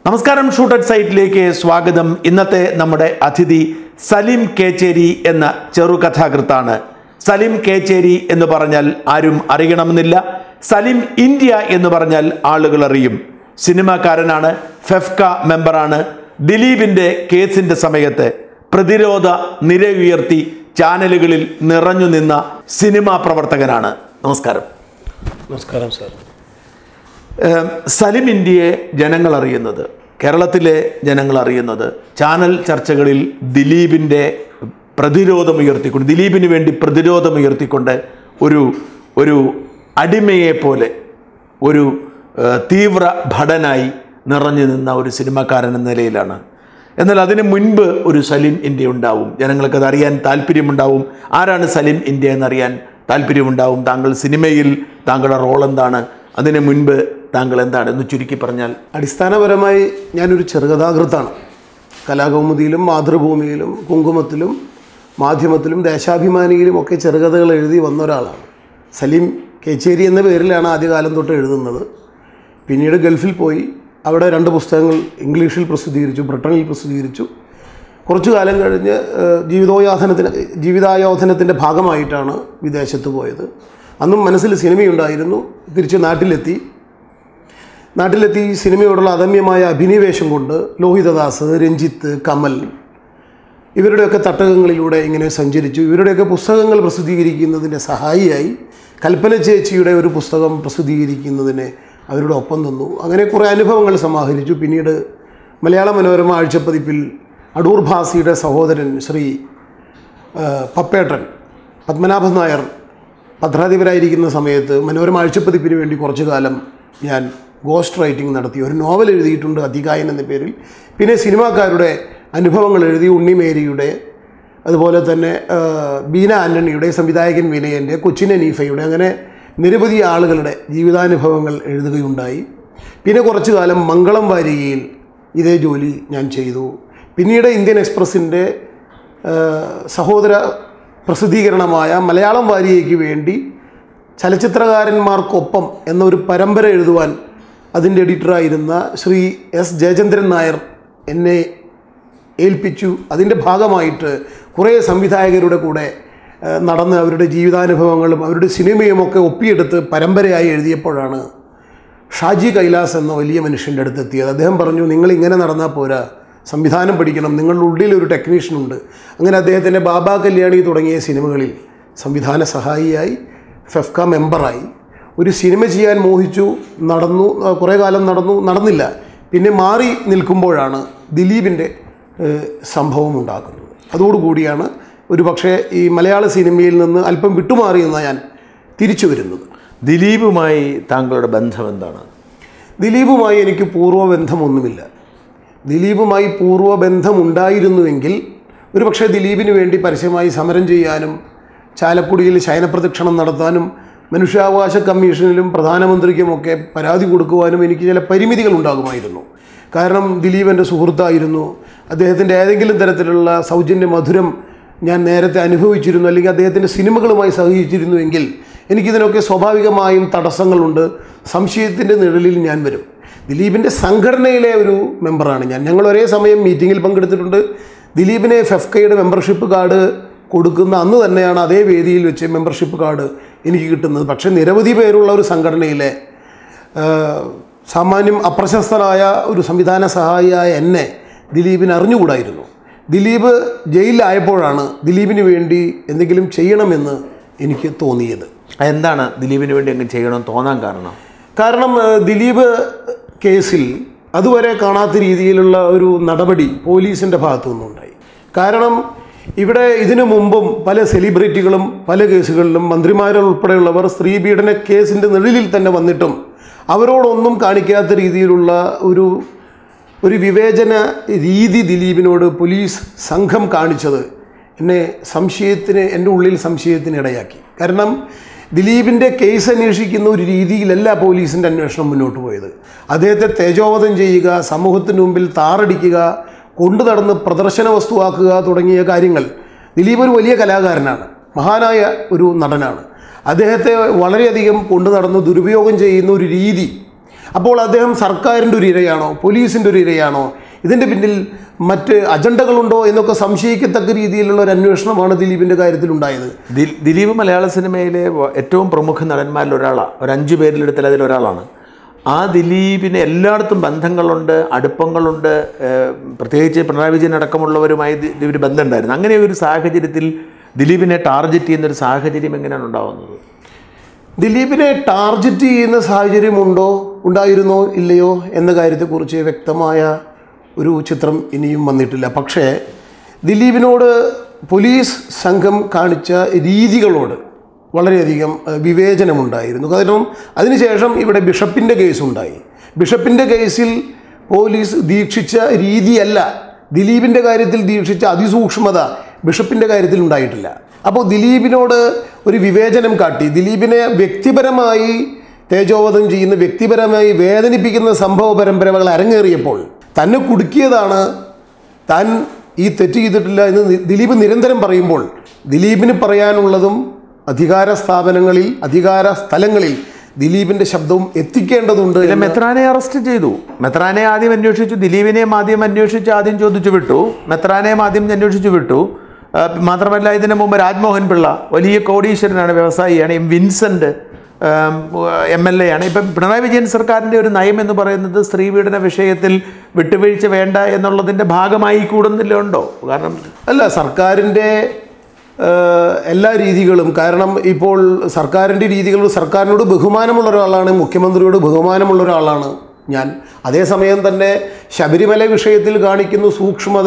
നമസ്കാരം ഷൂട്ടഡ് സൈറ്റിലേക്ക് സ്വാഗതം ഇന്നത്തെ നമ്മുടെ അതിഥി സലീം കേച്ചേരി എന്ന ചെറുകഥാകൃത്താണ് സലീം കേച്ചേരി എന്ന് പറഞ്ഞാൽ ആരും അറിയണമെന്നില്ല സലീം ഇന്ത്യ എന്ന് പറഞ്ഞാൽ ആളുകൾ അറിയും സിനിമാക്കാരനാണ് ഫെഫ്ക മെമ്പറാണ് ദിലീപിന്റെ കേസിന്റെ സമയത്ത് പ്രതിരോധ നിര ഉയർത്തി ചാനലുകളിൽ നിറഞ്ഞു നിന്ന സിനിമാ പ്രവർത്തകനാണ് നമസ്കാരം നമസ്കാരം സാർ ഏം, സലിം ഇന്ത്യയെ ജനങ്ങൾ അറിയുന്നത് കേരളത്തിലെ ജനങ്ങൾ അറിയുന്നത് ചാനൽ ചർച്ചകളിൽ ദിലീപിൻ്റെ പ്രതിരോധം ഉയർത്തിക്കൊണ്ട് ദിലീപിന് വേണ്ടി പ്രതിരോധം ഉയർത്തിക്കൊണ്ട് ഒരു ഒരു അടിമയെ പോലെ ഒരു ഏ, തീവ്ര ഭടനായി നിറഞ്ഞു നിന്ന ഒരു സിനിമാക്കാരൻ എന്ന നിലയിലാണ് എന്നാൽ അതിന് മുൻപ് ഒരു സലീം ഇന്ത്യ ഉണ്ടാവും ജനങ്ങൾക്ക് അത് അറിയാൻ താല്പര്യമുണ്ടാവും ആരാണ് സലീം ഇന്ത്യ എന്നറിയാൻ താല്പര്യമുണ്ടാവും താങ്കൾ സിനിമയിൽ താങ്കളുടെ റോൾ എന്താണ് അതിന് മുൻപ് താങ്കൾ എന്താണ് എന്ന് ചുരുക്കി പറഞ്ഞാൽ അടിസ്ഥാനപരമായി ഞാനൊരു ചെറുകഥാകൃത്താണ് കലാകൗമുദിയിലും മാതൃഭൂമിയിലും കുങ്കുമത്തിലും മാധ്യമത്തിലും ദേശാഭിമാനിയിലും ഒക്കെ ചെറുകഥകൾ എഴുതി വന്ന ഒരാളാണ് സലീം കേച്ചേരി എന്ന പേരിലാണ് ആദ്യകാലം തൊട്ട് എഴുതുന്നത് പിന്നീട് ഗൾഫിൽ പോയി അവിടെ രണ്ട് പുസ്തകങ്ങൾ ഇംഗ്ലീഷിൽ പ്രസിദ്ധീകരിച്ചു ബ്രിട്ടനിൽ പ്രസിദ്ധീകരിച്ചു കുറച്ചു കാലം കഴിഞ്ഞ് ഏഹ്, ജീവിതോയാധനത്തിന് ജീവിതായോധനത്തിൻ്റെ ഭാഗമായിട്ടാണ് വിദേശത്ത് പോയത് അന്നും മനസ്സിൽ സിനിമയുണ്ടായിരുന്നു തിരിച്ച് നാട്ടിലെത്തി നാട്ടിലെത്തി സിനിമയോടുള്ള അദമ്യമായ അഭിനിവേശം കൊണ്ട് ലോഹിതദാസ് രഞ്ജിത്ത് കമൽ ഇവരുടെയൊക്കെ തട്ടകങ്ങളിലൂടെ ഇങ്ങനെ സഞ്ചരിച്ചു ഇവരുടെയൊക്കെ പുസ്തകങ്ങൾ പ്രസിദ്ധീകരിക്കുന്നതിൻ്റെ സഹായിയായി കൽപ്പന ചേച്ചിയുടെ ഒരു പുസ്തകം പ്രസിദ്ധീകരിക്കുന്നതിന് അവരുടെ ഒപ്പം നിന്നു അങ്ങനെ കുറേ അനുഭവങ്ങൾ സമാഹരിച്ചു പിന്നീട് മലയാള മനോരമ ആഴ്ചപ്പതിപ്പിൽ അടൂർ ഭാസിയുടെ സഹോദരൻ ശ്രീ ആ, പപ്പേട്ടൻ പത്മനാഭൻ നായർ പത്രാധിപരായിരിക്കുന്ന സമയത്ത് മനോരമ ആഴ്ചപ്പതിപ്പിന് വേണ്ടി കുറച്ചു കാലം ഞാൻ ഗോസ്റ്റ് റൈറ്റിംഗ് നടത്തി ഒരു നോവൽ എഴുതിയിട്ടുണ്ട് അതികായൻ എന്ന പേരിൽ പിന്നെ സിനിമാക്കാരുടെ അനുഭവങ്ങൾ എഴുതി ഉണ്ണിമേരിയുടെ അതുപോലെ തന്നെ ആ, ബീന ആൻ്റണിയുടെ സംവിധായകൻ വിനയൻ്റെ കൊച്ചിൻ അനീഫയുടെ അങ്ങനെ നിരവധി ആളുകളുടെ ജീവിതാനുഭവങ്ങൾ എഴുതുകയുണ്ടായി പിന്നെ കുറച്ചു കാലം മംഗളം വാരികയിൽ ഇതേ ജോലി ഞാൻ ചെയ്തു പിന്നീട് ഇന്ത്യൻ എക്സ്പ്രസിൻ്റെ ഏഹ് സഹോദര പ്രസിദ്ധീകരണമായ മലയാളം വാരികയ്ക്ക് വേണ്ടി ചലച്ചിത്രകാരന്മാർക്കൊപ്പം എന്നൊരു പരമ്പര എഴുതുവാൻ അതിൻ്റെ എഡിറ്ററായിരുന്ന ശ്രീ എസ് ജയചന്ദ്രൻ നായർ എന്നെ ഏൽപ്പിച്ചു അതിൻ്റെ ഭാഗമായിട്ട് കുറേ സംവിധായകരുടെ കൂടെ ഏഹ് നടന്ന് അവരുടെ ജീവിതാനുഭവങ്ങളും അവരുടെ സിനിമയുമൊക്കെ ഒപ്പിയെടുത്ത് പരമ്പരയായി എഴുതിയപ്പോഴാണ് ഷാജി കൈലാസ് എന്ന വലിയ മനുഷ്യൻ്റെ അടുത്ത് എത്തിയത് അദ്ദേഹം പറഞ്ഞു നിങ്ങൾ ഇങ്ങനെ നടന്നാൽ പോരാ സംവിധാനം പഠിക്കണം നിങ്ങളുടെ ഉള്ളിൽ ഒരു ടെക്നീഷ്യൻ ഉണ്ട് അങ്ങനെ അദ്ദേഹത്തിൻ്റെ ബാബാ കല്യാണി തുടങ്ങിയ സിനിമകളിൽ സംവിധാന സഹായിയായി ഫെഫ്ക മെമ്പറായി ഒരു സിനിമ ചെയ്യാൻ മോഹിച്ചു നടന്നു ആ, കുറേ കാലം നടന്നു നടന്നില്ല പിന്നെ മാറി നിൽക്കുമ്പോഴാണ് ദിലീപിൻ്റെ ഏഹ്, സംഭവം ഉണ്ടാക്കുന്നത് അതോടുകൂടിയാണ് ഒരു പക്ഷേ ഈ മലയാള സിനിമയിൽ നിന്ന് അല്പം വിട്ടുമാറി എന്ന ഞാൻ തിരിച്ചു വരുന്നത് ദിലീപുമായി താങ്കളുടെ ബന്ധം എന്താണ് ദിലീപുമായി എനിക്ക് പൂർവ്വബന്ധമൊന്നുമില്ല ദിലീപുമായി പൂർവ്വബന്ധമുണ്ടായിരുന്നുവെങ്കിൽ ഒരു പക്ഷേ ദിലീപിന് വേണ്ടി പരസ്യമായി സമരം ചെയ്യാനും ചാലക്കുടിയിൽ ശയനപ്രദക്ഷിണം നടത്താനും മനുഷ്യാവകാശ കമ്മീഷനിലും പ്രധാനമന്ത്രിക്കുമൊക്കെ പരാതി കൊടുക്കുവാനും എനിക്ക് ചില പരിമിതികൾ ഉണ്ടാകുമായിരുന്നു കാരണം ദിലീപ് എൻ്റെ സുഹൃത്തായിരുന്നു അദ്ദേഹത്തിൻ്റെ ഏതെങ്കിലും തരത്തിലുള്ള സൗജന്യ മധുരം ഞാൻ നേരത്തെ അനുഭവിച്ചിരുന്നു അല്ലെങ്കിൽ അദ്ദേഹത്തിൻ്റെ സിനിമകളുമായി സഹകരിച്ചിരുന്നുവെങ്കിൽ എനിക്കിതിനൊക്കെ സ്വാഭാവികമായും തടസ്സങ്ങളുണ്ട് സംശയത്തിൻ്റെ നിഴലിൽ ഞാൻ വരും ദിലീപിൻ്റെ സംഘടനയിലെ ഒരു മെമ്പറാണ് ഞാൻ ഞങ്ങൾ ഒരേ സമയം മീറ്റിങ്ങിൽ പങ്കെടുത്തിട്ടുണ്ട് ദിലീപിനെ ഫെഫ്കയുടെ മെമ്പർഷിപ്പ് കാർഡ് കൊടുക്കുന്ന അന്ന് തന്നെയാണ് അതേ വേദിയിൽ വെച്ച് മെമ്പർഷിപ്പ് കാർഡ് എനിക്ക് കിട്ടുന്നത് പക്ഷേ നിരവധി പേരുള്ള ഒരു സംഘടനയിലെ ആ, സാമാന്യം അപ്രശസ്തനായ ഒരു സംവിധാന സഹായിയായ എന്നെ ദിലീപിന് അറിഞ്ഞുകൂടായിരുന്നു ദിലീപ് ജയിലിലായപ്പോഴാണ് ദിലീപിന് വേണ്ടി എന്തെങ്കിലും ചെയ്യണമെന്ന് എനിക്ക് തോന്നിയത് എന്താണ് ദിലീപിന് വേണ്ടി അങ്ങ് ചെയ്യണമെന്ന് തോന്നാൻ കാരണം കാരണം ഏഹ്, ദിലീപ് കേസിൽ അതുവരെ കാണാത്ത രീതിയിലുള്ള ഒരു നടപടി പോലീസിൻ്റെ ഭാഗത്തു നിന്നുണ്ടായി കാരണം ഇവിടെ ഇതിനു മുമ്പും പല സെലിബ്രിറ്റികളും പല കേസുകളിലും മന്ത്രിമാരുൾപ്പെടെയുള്ളവർ സ്ത്രീ പീഡന കേസിൻ്റെ നിഴലിൽ തന്നെ വന്നിട്ടും അവരോടൊന്നും കാണിക്കാത്ത രീതിയിലുള്ള ഒരു ഒരു വിവേചന രീതി ദിലീപിനോട് പോലീസ് സംഘം കാണിച്ചത് എന്നെ സംശയത്തിന് എൻ്റെ ഉള്ളിൽ സംശയത്തിന് ഇടയാക്കി കാരണം ദിലീപിൻ്റെ കേസ് അന്വേഷിക്കുന്ന ഒരു രീതിയിലല്ല പോലീസിൻ്റെ അന്വേഷണം മുന്നോട്ട് പോയത് അദ്ദേഹത്തെ തേജോവധം ചെയ്യുക സമൂഹത്തിന് മുമ്പിൽ താറടിക്കുക കൊണ്ടു നടന്ന് പ്രദർശന വസ്തുവാക്കുക തുടങ്ങിയ കാര്യങ്ങൾ ദിലീപ് ഒരു വലിയ കലാകാരനാണ് മഹാനായ ഒരു നടനാണ് അദ്ദേഹത്തെ വളരെയധികം കൊണ്ടു നടന്ന് ദുരുപയോഗം ചെയ്യുന്ന ഒരു രീതി അപ്പോൾ അദ്ദേഹം സർക്കാരിൻ്റെ ഒരു ഇരയാണോ പോലീസിൻ്റെ ഒരു ഇരയാണോ ഇതിൻ്റെ പിന്നിൽ മറ്റ് അജണ്ടകളുണ്ടോ എന്നൊക്കെ സംശയിക്കത്തക്ക രീതിയിലുള്ള ഒരു അന്വേഷണമാണ് ദിലീപിൻ്റെ കാര്യത്തിൽ ഉണ്ടായത് ദിൽ- ദിലീപ് മലയാള സിനിമയിലെ വ- ഏറ്റവും പ്രമുഖ നടന്മാരിൽ ഒരാളാണ് ഒരു അഞ്ച് പേരിലെടുത്താൽ അതിലൊരാളാണ് ആ ദിലീപിന് എല്ലായിടത്തും ബന്ധങ്ങളുണ്ട് അടുപ്പങ്ങളുണ്ട് ഏഹ്, പ്രത്യേകിച്ച് പിണറായി വിജയൻ അടക്കമുള്ളവരുമായി ദി- ദിലീപിന് ബന്ധമുണ്ടായിരുന്നു അങ്ങനെ ഒരു സാഹചര്യത്തിൽ ദിലീപിനെ ടാർഗറ്റ് ചെയ്യുന്ന ഒരു സാഹചര്യം എങ്ങനെയാണ് ഉണ്ടാവുന്നത് ദിലീപിനെ ടാർഗറ്റ് ചെയ്യുന്ന സാഹചര്യമുണ്ടോ ഉണ്ടായിരുന്നോ ഇല്ലയോ എന്ന കാര്യത്തെക്കുറിച്ച് വ്യക്തമായ ഒരു ചിത്രം ഇനിയും വന്നിട്ടില്ല പക്ഷേ ദിലീപിനോട് പോലീസ് സംഘം കാണിച്ച രീതികളോട് വളരെയധികം ഏഹ്, വിവേചനമുണ്ടായിരുന്നു കാരണം അതിനുശേഷം ഇവിടെ ബിഷപ്പിൻ്റെ കേസുണ്ടായി ബിഷപ്പിൻ്റെ കേസിൽ പോലീസ് ദീക്ഷിച്ച രീതിയല്ല ദിലീപിൻ്റെ കാര്യത്തിൽ ദീക്ഷിച്ച അതിസൂക്ഷ്മത ബിഷപ്പിൻ്റെ കാര്യത്തിൽ ഉണ്ടായിട്ടില്ല അപ്പോൾ ദിലീപിനോട് ഒരു വിവേചനം കാട്ടി ദിലീപിനെ വ്യക്തിപരമായി തേജോവധം ചെയ്യുന്ന വ്യക്തിപരമായി വേദനിപ്പിക്കുന്ന സംഭവ പരമ്പരകൾ അരങ്ങേറിയപ്പോൾ തന്നെ കുടുക്കിയതാണ് താൻ ഈ തെറ്റ് ചെയ്തിട്ടില്ല എന്ന് നി- ദിലീപ് നിരന്തരം പറയുമ്പോൾ ദിലീപിന് പറയാനുള്ളതും അധികാര സ്ഥാപനങ്ങളിൽ അധികാര സ്ഥലങ്ങളിൽ ദിലീപിൻ്റെ ശബ്ദവും എത്തിക്കേണ്ടതുണ്ട് പിന്നെ എന്ന് മെത്രാനെ അറസ്റ്റ് ചെയ്തു മെത്രാനെ ആദ്യം അന്വേഷിച്ചു ദിലീപിനെയും ആദ്യം അന്വേഷിച്ച് ആദ്യം ചോദിച്ചു വിട്ടു മെത്രാനെയും ആദ്യം അന്വേഷിച്ചു വിട്ടു ആ, മാത്രമല്ല ഇതിനു മുമ്പ് രാജ്മോഹൻ പിള്ള വലിയ കോടീശ്വരനാണ് വ്യവസായിയാണ് M Vincent M L A ആണ് ഇപ്പം പിണറായി വിജയൻ സർക്കാരിൻ്റെ ഒരു നയം എന്ന് പറയുന്നത് സ്ത്രീപീഡന വിഷയത്തിൽ വിട്ടുവീഴ്ച വേണ്ട എന്നുള്ളതിൻ്റെ ഭാഗമായി കൂടുന്നില്ല ഉണ്ടോ കാരണം അല്ല സർക്കാരിൻ്റെ ഏഹ്, എല്ലാ രീതികളും കാരണം ഇപ്പോൾ സർക്കാരിൻ്റെ രീതികൾ സർക്കാരിനോട് ബഹുമാനമുള്ള ഒരാളാണ് മുഖ്യമന്ത്രിയോട് ബഹുമാനമുള്ള ഒരാളാണ് ഞാൻ അതേസമയം തന്നെ ശബരിമല വിഷയത്തിൽ കാണിക്കുന്ന സൂക്ഷ്മത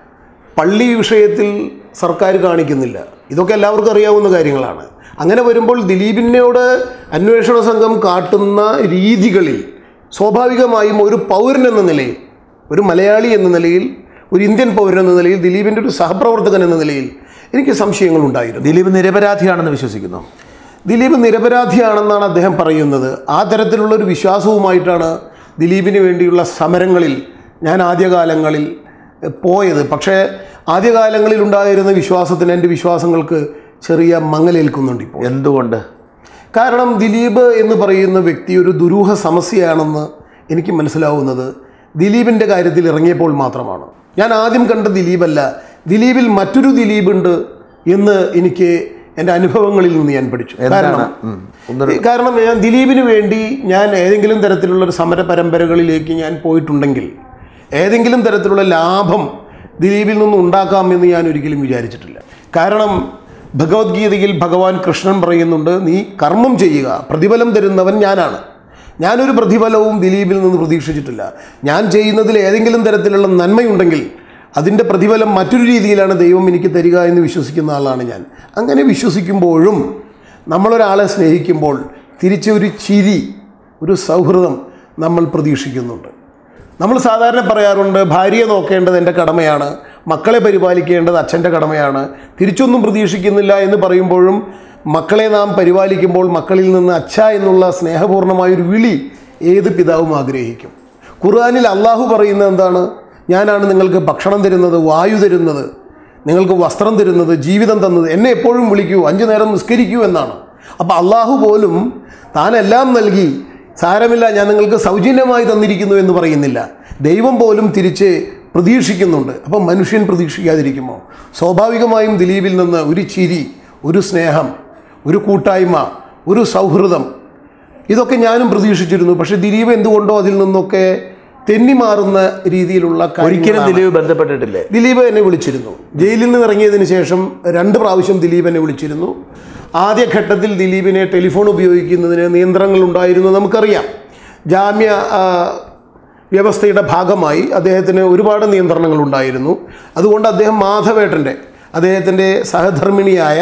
പള്ളി വിഷയത്തിൽ സർക്കാർ കാണിക്കുന്നില്ല ഇതൊക്കെ എല്ലാവർക്കും അറിയാവുന്ന കാര്യങ്ങളാണ് അങ്ങനെ വരുമ്പോൾ ദിലീപിനോട് അന്വേഷണ സംഘം കാട്ടുന്ന രീതികളിൽ സ്വാഭാവികമായും ഒരു പൗരൻ എന്ന നിലയിൽ ഒരു മലയാളി എന്ന നിലയിൽ ഒരു ഇന്ത്യൻ പൗരൻ എന്ന നിലയിൽ ദിലീപിൻ്റെ ഒരു സഹപ്രവർത്തകൻ എന്ന നിലയിൽ എനിക്ക് സംശയങ്ങളുണ്ടായിരുന്നു ദിലീപ് നിരപരാധിയാണെന്ന് വിശ്വസിക്കുന്നു ദിലീപ് നിരപരാധിയാണെന്നാണ് അദ്ദേഹം പറയുന്നത് ആ തരത്തിലുള്ള ഒരു വിശ്വാസവുമായിട്ടാണ് ദിലീപിന് വേണ്ടിയുള്ള സമരങ്ങളിൽ ഞാൻ ആദ്യകാലങ്ങളിൽ എഹ്, പോയത് പക്ഷേ ആദ്യകാലങ്ങളിൽ ഉണ്ടായിരുന്ന വിശ്വാസത്തിന് എൻ്റെ വിശ്വാസങ്ങൾക്ക് ചെറിയ മങ്ങലേൽക്കുന്നുണ്ട് ഇപ്പോൾ എന്തുകൊണ്ട് കാരണം ദിലീപ് എന്ന് പറയുന്ന വ്യക്തി ഒരു ദുരൂഹ സമസ്യയാണെന്ന് എനിക്ക് മനസ്സിലാവുന്നത് ദിലീപിൻ്റെ കാര്യത്തിൽ ഇറങ്ങിയപ്പോൾ മാത്രമാണ് ഞാൻ ആദ്യം കണ്ട ദിലീപല്ല ദിലീപിൽ മറ്റൊരു ദിലീപുണ്ട് എന്ന് എനിക്ക് എൻ്റെ അനുഭവങ്ങളിൽ നിന്ന് ഞാൻ പഠിച്ചു കാരണം ഉം. ഒന്ന് കാരണം ഞാൻ ദിലീപിന് വേണ്ടി ഞാൻ ഏതെങ്കിലും തരത്തിലുള്ള ഒരു സമര പരമ്പരകളിലേക്ക് ഞാൻ പോയിട്ടുണ്ടെങ്കിൽ ഏതെങ്കിലും തരത്തിലുള്ള ലാഭം ദിലീപിൽ നിന്ന് ഉണ്ടാക്കാമെന്ന് ഞാൻ ഒരിക്കലും വിചാരിച്ചിട്ടില്ല കാരണം ഭഗവത്ഗീതയിൽ ഭഗവാൻ കൃഷ്ണൻ പറയുന്നുണ്ട് നീ കർമ്മം ചെയ്യുക പ്രതിഫലം തരുന്നവൻ ഞാനാണ് ഞാനൊരു പ്രതിഫലവും ദിലീപിൽ നിന്ന് പ്രതീക്ഷിച്ചിട്ടില്ല ഞാൻ ചെയ്യുന്നതിൽ ഏതെങ്കിലും തരത്തിലുള്ള നന്മയുണ്ടെങ്കിൽ അതിൻ്റെ പ്രതിഫലം മറ്റൊരു രീതിയിലാണ് ദൈവം എനിക്ക് തരിക എന്ന് വിശ്വസിക്കുന്ന ആളാണ് ഞാൻ അങ്ങനെ വിശ്വസിക്കുമ്പോഴും നമ്മളൊരാളെ സ്നേഹിക്കുമ്പോൾ തിരിച്ച് ഒരു ചിരി ഒരു സൗഹൃദം നമ്മൾ പ്രതീക്ഷിക്കുന്നുണ്ട് നമ്മൾ സാധാരണ പറയാറുണ്ട് ഭാര്യയെ നോക്കേണ്ടത് എൻ്റെ കടമയാണ് മക്കളെ പരിപാലിക്കേണ്ടത് അച്ഛൻ്റെ കടമയാണ് തിരിച്ചൊന്നും പ്രതീക്ഷിക്കുന്നില്ല എന്ന് പറയുമ്പോഴും മക്കളെ നാം പരിപാലിക്കുമ്പോൾ മക്കളിൽ നിന്ന് അച്ഛ എന്നുള്ള സ്നേഹപൂർണ്ണമായൊരു വിളി ഏത് പിതാവും ആഗ്രഹിക്കും ഖുർആനിൽ അള്ളാഹു പറയുന്നത് എന്താണ് ഞാനാണ് നിങ്ങൾക്ക് ഭക്ഷണം തരുന്നത് വായു തരുന്നത് നിങ്ങൾക്ക് വസ്ത്രം തരുന്നത് ജീവിതം തന്നത് എന്നെ എപ്പോഴും വിളിക്കൂ അഞ്ചു നേരം നിസ്കരിക്കൂ എന്നാണ് അപ്പോൾ അള്ളാഹു പോലും താനെല്ലാം നൽകി സാരമില്ല ഞാൻ നിങ്ങൾക്ക് സൗജന്യമായി തന്നിരിക്കുന്നു എന്ന് പറയുന്നില്ല ദൈവം പോലും തിരിച്ച് പ്രതീക്ഷിക്കുന്നുണ്ട് അപ്പം മനുഷ്യൻ പ്രതീക്ഷിക്കാതിരിക്കുമോ സ്വാഭാവികമായും ദിലീപിൽ നിന്ന് ഒരു ചിരി ഒരു സ്നേഹം ഒരു കൂട്ടായ്മ ഒരു സൗഹൃദം ഇതൊക്കെ ഞാനും പ്രതീക്ഷിച്ചിരുന്നു പക്ഷേ ദിലീപ് എന്തുകൊണ്ടോ അതിൽ നിന്നൊക്കെ തെന്നിമാറുന്ന രീതിയിലുള്ള ഒരിക്കലും കാര്യങ്ങളാണ് ദിലീപ് ബന്ധപ്പെട്ടിട്ടില്ലേ ദിലീപ് എന്നെ വിളിച്ചിരുന്നു ജയിലിൽ നിന്ന് ഇറങ്ങിയതിന് ശേഷം രണ്ട് പ്രാവശ്യം ദിലീപ് എന്നെ വിളിച്ചിരുന്നു ആദ്യഘട്ടത്തിൽ ദിലീപിനെ ടെലിഫോൺ ഉപയോഗിക്കുന്നതിന് നിയന്ത്രണങ്ങൾ ഉണ്ടായിരുന്നു നമുക്കറിയാം ജാമ്യ ആ, വ്യവസ്ഥയുടെ ഭാഗമായി അദ്ദേഹത്തിന് ഒരുപാട് നിയന്ത്രണങ്ങൾ ഉണ്ടായിരുന്നു അതുകൊണ്ട് അദ്ദേഹം മാധവേട്ടൻ്റെ അദ്ദേഹത്തിൻ്റെ സഹധർമ്മിണിയായ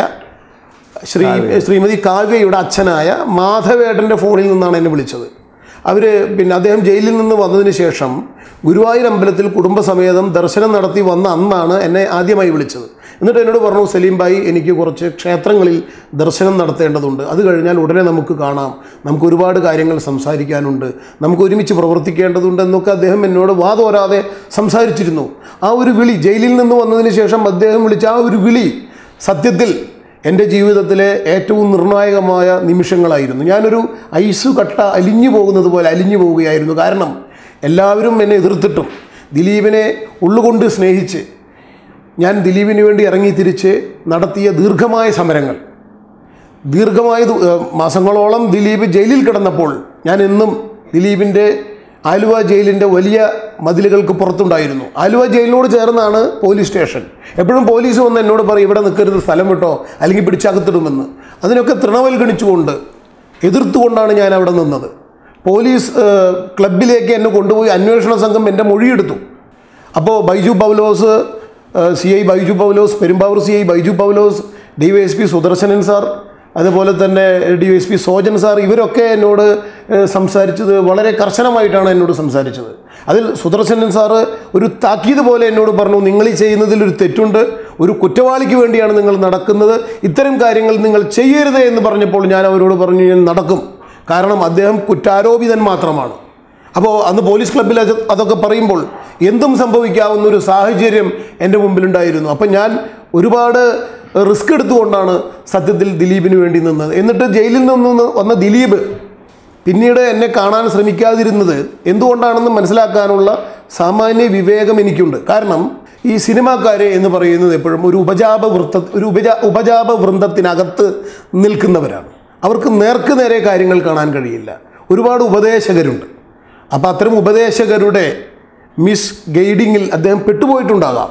ശ്രീ ശ്രീമതി കാവ്യയുടെ അച്ഛനായ മാധവേട്ടൻ്റെ ഫോണിൽ നിന്നാണ് എന്നെ വിളിച്ചത് അവർ പിന്നെ അദ്ദേഹം ജയിലിൽ നിന്ന് വന്നതിന് ശേഷം ഗുരുവായൂർ അമ്പലത്തിൽ കുടുംബസമേതം ദർശനം നടത്തി വന്ന അന്നാണ് എന്നെ ആദ്യമായി വിളിച്ചത് എന്നിട്ട് എന്നോട് പറഞ്ഞു സലീം ഭായി എനിക്ക് കുറച്ച് ക്ഷേത്രങ്ങളിൽ ദർശനം നടത്തേണ്ടതുണ്ട് അത് കഴിഞ്ഞാൽ ഉടനെ നമുക്ക് കാണാം നമുക്ക് ഒരുപാട് കാര്യങ്ങൾ സംസാരിക്കാനുണ്ട് നമുക്ക് ഒരുമിച്ച് പ്രവർത്തിക്കേണ്ടതുണ്ട് എന്നൊക്കെ അദ്ദേഹം എന്നോട് വാതോരാതെ സംസാരിച്ചിരുന്നു ആ ഒരു വിളി ജയിലിൽ നിന്ന് വന്നതിന് ശേഷം അദ്ദേഹം വിളിച്ച ആ ഒരു വിളി സത്യത്തിൽ എൻ്റെ ജീവിതത്തിലെ ഏറ്റവും നിർണായകമായ നിമിഷങ്ങളായിരുന്നു ഞാനൊരു ഐസ് കട്ട അലിഞ്ഞു പോകുന്നത് പോലെ അലിഞ്ഞു പോവുകയായിരുന്നു കാരണം എല്ലാവരും എന്നെ എതിർത്തിട്ടും ദിലീപിനെ ഉള്ളുകൊണ്ട് സ്നേഹിച്ച് ഞാൻ ദിലീപിന് വേണ്ടി ഇറങ്ങി തിരിച്ച് നടത്തിയ ദീർഘമായ സമരങ്ങൾ ദീർഘമായ ദു- ഏഹ് മാസങ്ങളോളം ദിലീപ് ജയിലിൽ കിടന്നപ്പോൾ ഞാൻ എന്നും ദിലീപിൻ്റെ ആലുവ ജയിലിൻ്റെ വലിയ മതിലുകൾക്ക് പുറത്തുണ്ടായിരുന്നു ആലുവ ജയിലിനോട് ചേർന്നാണ് പോലീസ് സ്റ്റേഷൻ എപ്പോഴും പോലീസ് വന്ന് എന്നോട് പറയും ഇവിടെ നിൽക്കരുത് സ്ഥലം വിട്ടോ അല്ലെങ്കിൽ പിടിച്ചകത്തിടുമെന്ന് അതിനൊക്കെ തൃണവൽഗണിച്ചുകൊണ്ട് എതിർത്തുകൊണ്ടാണ് ഞാൻ അവിടെ നിന്നത് പോലീസ് ഏഹ്, ക്ലബിലേക്ക് എന്നെ കൊണ്ടുപോയി അന്വേഷണ സംഘം എൻ്റെ മൊഴിയെടുത്തു അപ്പോൾ Baiju Paulose C I Baiju Paulose Perumbavoor C I Baiju Paulose D Y S P Sudarshanan sir അതുപോലെ തന്നെ D Y S P Sojan sir ഇവരൊക്കെ എന്നോട് ഏഹ്, സംസാരിച്ചത് വളരെ കർശനമായിട്ടാണ് എന്നോട് സംസാരിച്ചത് അതിൽ സുദർശനൻ സാറ് ഒരു താക്കീത് പോലെ എന്നോട് പറഞ്ഞു നിങ്ങൾ ഈ ചെയ്യുന്നതിൽ ഒരു തെറ്റുണ്ട് ഒരു കുറ്റവാളിക്ക് വേണ്ടിയാണ് നിങ്ങൾ നടക്കുന്നത് ഇത്തരം കാര്യങ്ങൾ നിങ്ങൾ ചെയ്യരുത് എന്ന് പറഞ്ഞപ്പോൾ ഞാൻ അവരോട് പറഞ്ഞു ഞാൻ നടക്കും കാരണം അദ്ദേഹം കുറ്റാരോപിതൻ മാത്രമാണ് അപ്പോൾ അന്ന് പോലീസ് ക്ലബ്ബിൽ അത് അതൊക്കെ പറയുമ്പോൾ എന്തും സംഭവിക്കാവുന്ന ഒരു സാഹചര്യം എൻ്റെ മുമ്പിലുണ്ടായിരുന്നു അപ്പം ഞാൻ ഒരുപാട് റിസ്ക് എടുത്തുകൊണ്ടാണ് സത്യത്തിൽ ദിലീപിന് വേണ്ടി നിന്നത് എന്നിട്ട് ജയിലിൽ നിന്ന് വന്ന ദിലീപ് പിന്നീട് എന്നെ കാണാൻ ശ്രമിക്കാതിരുന്നത് എന്തുകൊണ്ടാണെന്ന് മനസ്സിലാക്കാനുള്ള സാമാന്യ വിവേകം എനിക്കുണ്ട് കാരണം ഈ സിനിമാക്കാരെ എന്ന് പറയുന്നത് എപ്പോഴും ഒരു ഉപജാപ വൃത്ത ഒരു ഉപജാ ഉപജാപ വൃന്ദത്തിനകത്ത് നിൽക്കുന്നവരാണ് അവർക്ക് നേർക്ക് നേരെ കാര്യങ്ങൾ കാണാൻ കഴിയില്ല ഒരുപാട് ഉപദേശകരുണ്ട് അപ്പോൾ അത്തരം ഉപദേശകരുടെ മിസ് ഗൈഡിങ്ങിൽ അദ്ദേഹം പെട്ടുപോയിട്ടുണ്ടാകാം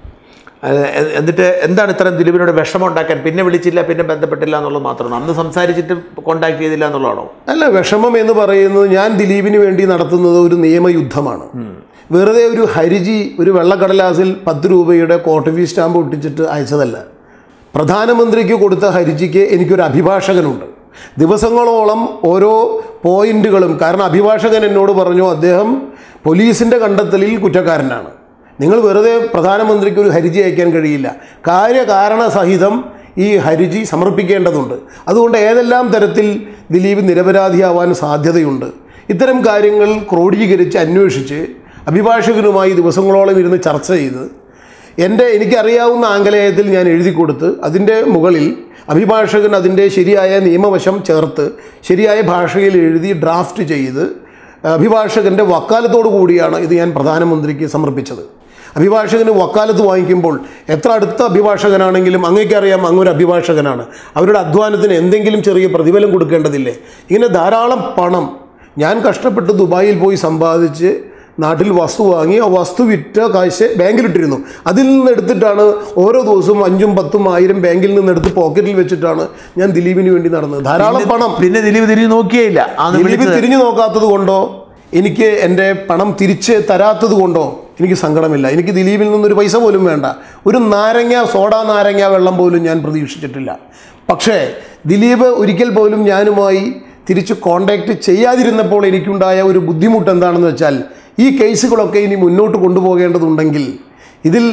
അത് എ- എന്നിട്ട് എന്താണ് ഇത്രയും ദിലീപിനോട് വിഷമം ഉണ്ടാക്കാൻ പിന്നെ വിളിച്ചില്ല പിന്നെ ബന്ധപ്പെട്ടില്ല എന്നുള്ളത് മാത്രമാണ് അന്ന് സംസാരിച്ചിട്ട് കോണ്ടാക്ട് ചെയ്തില്ല എന്നുള്ളതാണോ അല്ല വിഷമം എന്ന് പറയുന്നത് ഞാൻ ദിലീപിന് വേണ്ടി നടത്തുന്നത് ഒരു നിയമയുദ്ധമാണ് വെറുതെ ഒരു ഹരിജി ഒരു വെള്ളക്കടലാസിൽ പത്ത് രൂപയുടെ കോട്ടഫി സ്റ്റാമ്പ് ഒട്ടിച്ചിട്ട് അയച്ചതല്ല പ്രധാനമന്ത്രിക്ക് കൊടുത്ത ഹരിജിക്ക് എനിക്കൊരു അഭിഭാഷകനുണ്ട് ദിവസങ്ങളോളം ഓരോ പോയിന്റുകളും കാരണം അഭിഭാഷകൻ എന്നോട് പറഞ്ഞു അദ്ദേഹം പോലീസിൻ്റെ കണ്ടെത്തലിൽ കുറ്റക്കാരനാണ് നിങ്ങൾ വെറുതെ പ്രധാനമന്ത്രിക്ക് ഒരു ഹരിജി അയക്കാൻ കഴിയില്ല കാര്യകാരണ സഹിതം ഈ ഹരിജി സമർപ്പിക്കേണ്ടതുണ്ട് അതുകൊണ്ട് ഏതെല്ലാം തരത്തിൽ ദിലീപ് നിരപരാധിയാവാൻ സാധ്യതയുണ്ട് ഇത്തരം കാര്യങ്ങൾ ക്രോഡീകരിച്ച് അന്വേഷിച്ച് അഭിഭാഷകനുമായി ദിവസങ്ങളോളം ഇരുന്ന് ചർച്ച ചെയ്ത് എൻ്റെ എനിക്കറിയാവുന്ന ആംഗലേയത്തിൽ ഞാൻ എഴുതി കൊടുത്ത് അതിൻ്റെ മുകളിൽ അഭിഭാഷകൻ അതിൻ്റെ ശരിയായ നിയമവശം ചേർത്ത് ശരിയായ ഭാഷയിൽ എഴുതി ഡ്രാഫ്റ്റ് ചെയ്ത് അഭിഭാഷകൻ്റെ വക്കാലത്തോടു കൂടിയാണ് ഇത് ഞാൻ പ്രധാനമന്ത്രിക്ക് സമർപ്പിച്ചത് അഭിഭാഷകന് വക്കാലത്ത് വാങ്ങിക്കുമ്പോൾ എത്ര അടുത്ത അഭിഭാഷകനാണെങ്കിലും അങ്ങേക്കറിയാം അങ്ങൊരു അഭിഭാഷകനാണ് അവരുടെ അധ്വാനത്തിന് എന്തെങ്കിലും ചെറിയ പ്രതിഫലം കൊടുക്കേണ്ടതില്ലേ ഇങ്ങനെ ധാരാളം പണം ഞാൻ കഷ്ടപ്പെട്ട് ദുബായിൽ പോയി സമ്പാദിച്ച് നാട്ടിൽ വസ്തു വാങ്ങി ആ വസ്തു വിറ്റ കാശ് ബാങ്കിലിട്ടിരുന്നു അതിൽ നിന്ന് എടുത്തിട്ടാണ് ഓരോ ദിവസവും അഞ്ചും പത്തും ആയിരം ബാങ്കിൽ നിന്ന് എടുത്ത് പോക്കറ്റിൽ വെച്ചിട്ടാണ് ഞാൻ ദിലീപിന് വേണ്ടി നടന്നത് ധാരാളം പണം പിന്നെ ദിലീപ് തിരിഞ്ഞു നോക്കിയേയില്ല അന്ന് ദിലീപ് വിളിച്ചത് തിരിഞ്ഞു നോക്കാത്തത് കൊണ്ടോ എനിക്ക് എൻ്റെ പണം തിരിച്ച് തരാത്തത് കൊണ്ടോ എനിക്ക് സങ്കടമില്ല എനിക്ക് ദിലീപിൽ നിന്നൊരു പൈസ പോലും വേണ്ട ഒരു നാരങ്ങ സോഡാ നാരങ്ങ വെള്ളം പോലും ഞാൻ പ്രതീക്ഷിച്ചിട്ടില്ല പക്ഷേ ദിലീപ് ഒരിക്കൽ പോലും ഞാനുമായി തിരിച്ച് കോണ്ടാക്ട് ചെയ്യാതിരുന്നപ്പോൾ എനിക്കുണ്ടായ ഒരു ബുദ്ധിമുട്ട് എന്താണെന്ന് വെച്ചാൽ ഈ കേസുകളൊക്കെ ഇനി മുന്നോട്ട് കൊണ്ടുപോകേണ്ടതുണ്ടെങ്കിൽ ഇതിൽ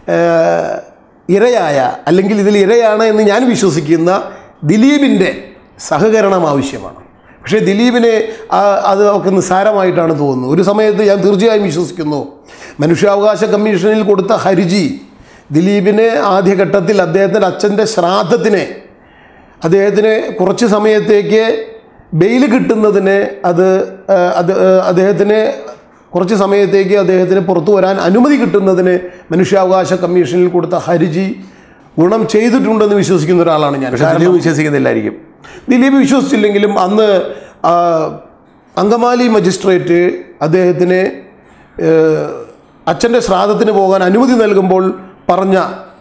ഏഹ്, ഇരയായ അല്ലെങ്കിൽ ഇതിൽ ഇരയാണ് എന്ന് ഞാൻ വിശ്വസിക്കുന്ന ദിലീപിൻ്റെ സഹകരണം ആവശ്യമാണ് പക്ഷേ ദിലീപിനെ ആ, അത് ഒക്കെ നിസ്സാരമായിട്ടാണ് തോന്നുന്നത് ഒരു സമയത്ത് ഞാൻ തീർച്ചയായും വിശ്വസിക്കുന്നു മനുഷ്യാവകാശ കമ്മീഷനിൽ കൊടുത്ത ഹർജി ദിലീപിനെ ആദ്യഘട്ടത്തിൽ അദ്ദേഹത്തിൻ്റെ അച്ഛൻ്റെ ശ്രാദ്ധത്തിന് അദ്ദേഹത്തിന് കുറച്ച് സമയത്തേക്ക് ബെയിൽ കിട്ടുന്നതിന് അത് ആ, അത് ആ, അദ്ദേഹത്തിന് കുറച്ച് സമയത്തേക്ക് അദ്ദേഹത്തിന് പുറത്തു വരാൻ അനുമതി കിട്ടുന്നതിന് മനുഷ്യാവകാശ കമ്മീഷനിൽ കൊടുത്ത ഹർജി ഗുണം ചെയ്തിട്ടുണ്ടെന്ന് വിശ്വസിക്കുന്ന ഒരാളാണ് ഞാൻ പക്ഷെ ദിലീപ് വിശ്വസിക്കുന്നില്ലായിരിക്കും ദിലീപ് വിശ്വസിച്ചില്ലെങ്കിലും അന്ന് ആ, അങ്കമാലി മജിസ്ട്രേറ്റ് അദ്ദേഹത്തിന് ഏഹ്, അച്ഛൻ്റെ ശ്രാദ്ധത്തിന് പോകാൻ അനുമതി നൽകുമ്പോൾ പറഞ്ഞ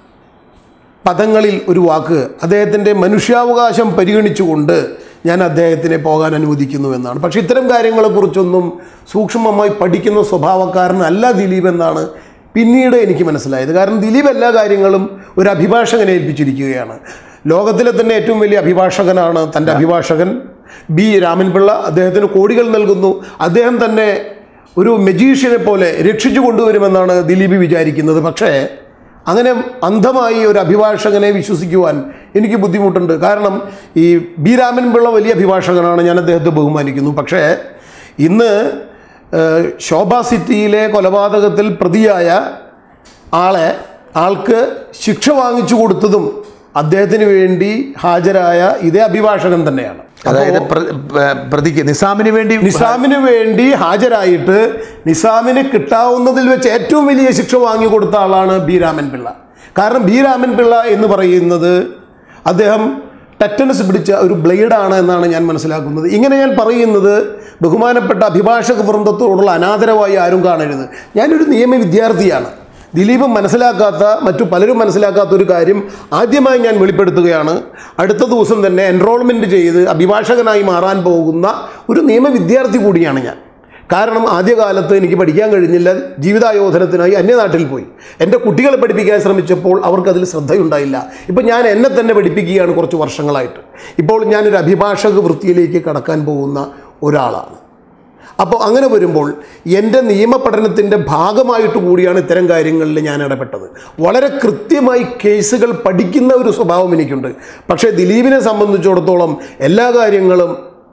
പദങ്ങളിൽ ഒരു വാക്ക് അദ്ദേഹത്തിൻ്റെ മനുഷ്യാവകാശം പരിഗണിച്ചുകൊണ്ട് ഞാൻ അദ്ദേഹത്തിനെ പോകാൻ അനുവദിക്കുന്നു എന്നാണ് പക്ഷേ ഇത്തരം കാര്യങ്ങളെക്കുറിച്ചൊന്നും സൂക്ഷ്മമായി പഠിക്കുന്ന സ്വഭാവക്കാരനല്ല ദിലീപ് എന്നാണ് പിന്നീട് എനിക്ക് മനസ്സിലായത് കാരണം ദിലീപ് എല്ലാ കാര്യങ്ങളും ഒരു അഭിഭാഷകനെ ഏൽപ്പിച്ചിരിക്കുകയാണ് ലോകത്തിലെ തന്നെ ഏറ്റവും വലിയ അഭിഭാഷകനാണ് തൻ്റെ അഭിഭാഷകൻ ബി രാമൻപിള്ള അദ്ദേഹത്തിന് കോടികൾ നൽകുന്നു അദ്ദേഹം തന്നെ ഒരു മെജീഷ്യനെ പോലെ രക്ഷിച്ചു കൊണ്ടുവരുമെന്നാണ് ദിലീപ് വിചാരിക്കുന്നത് പക്ഷേ അങ്ങനെ അന്ധമായി ഒരു അഭിഭാഷകനെ വിശ്വസിക്കുവാൻ എനിക്ക് ബുദ്ധിമുട്ടുണ്ട് കാരണം ഈ ബി രാമൻപിള്ള വലിയ അഭിഭാഷകനാണ് ഞാൻ അദ്ദേഹത്തെ ബഹുമാനിക്കുന്നു പക്ഷേ ഇന്ന് ഏഹ്, ശോഭ സിറ്റിയിലെ കൊലപാതകത്തിൽ പ്രതിയായ ആളെ ആൾക്ക് ശിക്ഷ വാങ്ങിച്ചു കൊടുത്തതും അദ്ദേഹത്തിന് വേണ്ടി ഹാജരായ ഇതേ അഭിഭാഷകൻ തന്നെയാണ് അതായത് പ്ര- പ- പ്രതിക്ക് നിസാമിന് വേണ്ടി നിസാമിന് വേണ്ടി ഹാജരായിട്ട് നിസാമിന് കിട്ടാവുന്നതിൽ വെച്ച് ഏറ്റവും വലിയ ശിക്ഷ വാങ്ങിക്കൊടുത്ത ആളാണ് ബി രാമൻ പിള്ള കാരണം ബി രാമൻ പിള്ള എന്ന് പറയുന്നത് അദ്ദേഹം ടെറ്റനസ് പിടിച്ച ഒരു ബ്ലേഡാണ് എന്നാണ് ഞാൻ മനസ്സിലാക്കുന്നത് ഇങ്ങനെ ഞാൻ പറയുന്നത് ബഹുമാനപ്പെട്ട അഭിഭാഷക വൃന്ദത്തോടുള്ള അനാദരവായി ആരും കാണരുത് ഞാനൊരു നിയമ വിദ്യാർത്ഥിയാണ് ദിലീപ് മനസ്സിലാക്കാത്ത മറ്റു പലരും മനസ്സിലാക്കാത്ത ഒരു കാര്യം ആദ്യമായി ഞാൻ വെളിപ്പെടുത്തുകയാണ് അടുത്ത ദിവസം തന്നെ എൻറോൾമെൻറ്റ് ചെയ്ത് അഭിഭാഷകനായി മാറാൻ പോകുന്ന ഒരു നിയമ വിദ്യാർത്ഥി കൂടിയാണ് ഞാൻ കാരണം ആദ്യകാലത്ത് എനിക്ക് പഠിക്കാൻ കഴിഞ്ഞില്ല ജീവിതായോധനത്തിനായി അന്യനാട്ടിൽ പോയി എൻ്റെ കുട്ടികളെ പഠിപ്പിക്കാൻ ശ്രമിച്ചപ്പോൾ അവർക്കതിൽ ശ്രദ്ധയുണ്ടായില്ല ഇപ്പം ഞാൻ എന്നെ തന്നെ പഠിപ്പിക്കുകയാണ് കുറച്ച് വർഷങ്ങളായിട്ട് ഇപ്പോൾ ഞാനൊരു അഭിഭാഷക വൃത്തിയിലേക്ക് കടക്കാൻ പോകുന്ന ഒരാളാണ് അപ്പോൾ അങ്ങനെ വരുമ്പോൾ എൻ്റെ നിയമപഠനത്തിൻ്റെ ഭാഗമായിട്ട് കൂടിയാണ് ഇത്തരം കാര്യങ്ങളിൽ ഞാൻ ഇടപെട്ടത് വളരെ കൃത്യമായി കേസുകൾ പഠിക്കുന്ന ഒരു സ്വഭാവം എനിക്കുണ്ട് പക്ഷേ ദിലീപിനെ സംബന്ധിച്ചിടത്തോളം എല്ലാ കാര്യങ്ങളും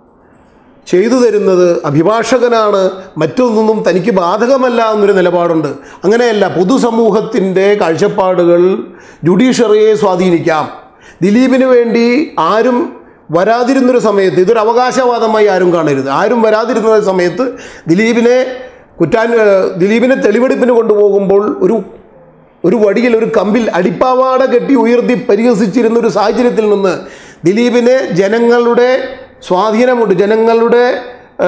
ചെയ്തു തരുന്നത് അഭിഭാഷകനാണ് മറ്റൊന്നും തനിക്ക് ബാധകമല്ല എന്നൊരു നിലപാടുണ്ട് അങ്ങനെയല്ല പൊതുസമൂഹത്തിൻ്റെ കാഴ്ചപ്പാടുകൾ ജുഡീഷ്യറിയെ സ്വാധീനിക്കാം ദിലീപിന് വേണ്ടി ആരും വരാതിരുന്നൊരു സമയത്ത് ഇതൊരു അവകാശവാദമായി ആരും കാണരുത് ആരും വരാതിരുന്ന സമയത്ത് ദിലീപിനെ കുറ്റാൻ ദിലീപിനെ തെളിവെടുപ്പിന് കൊണ്ടുപോകുമ്പോൾ ഒരു ഒരു വടിയിൽ ഒരു കമ്പിൽ അടിപ്പാവാട കെട്ടി ഉയർത്തി പരിഹസിച്ചിരുന്ന ഒരു സാഹചര്യത്തിൽ നിന്ന് ദിലീപിനെ ജനങ്ങളുടെ സ്വാധീനമുണ്ട് ജനങ്ങളുടെ ആ,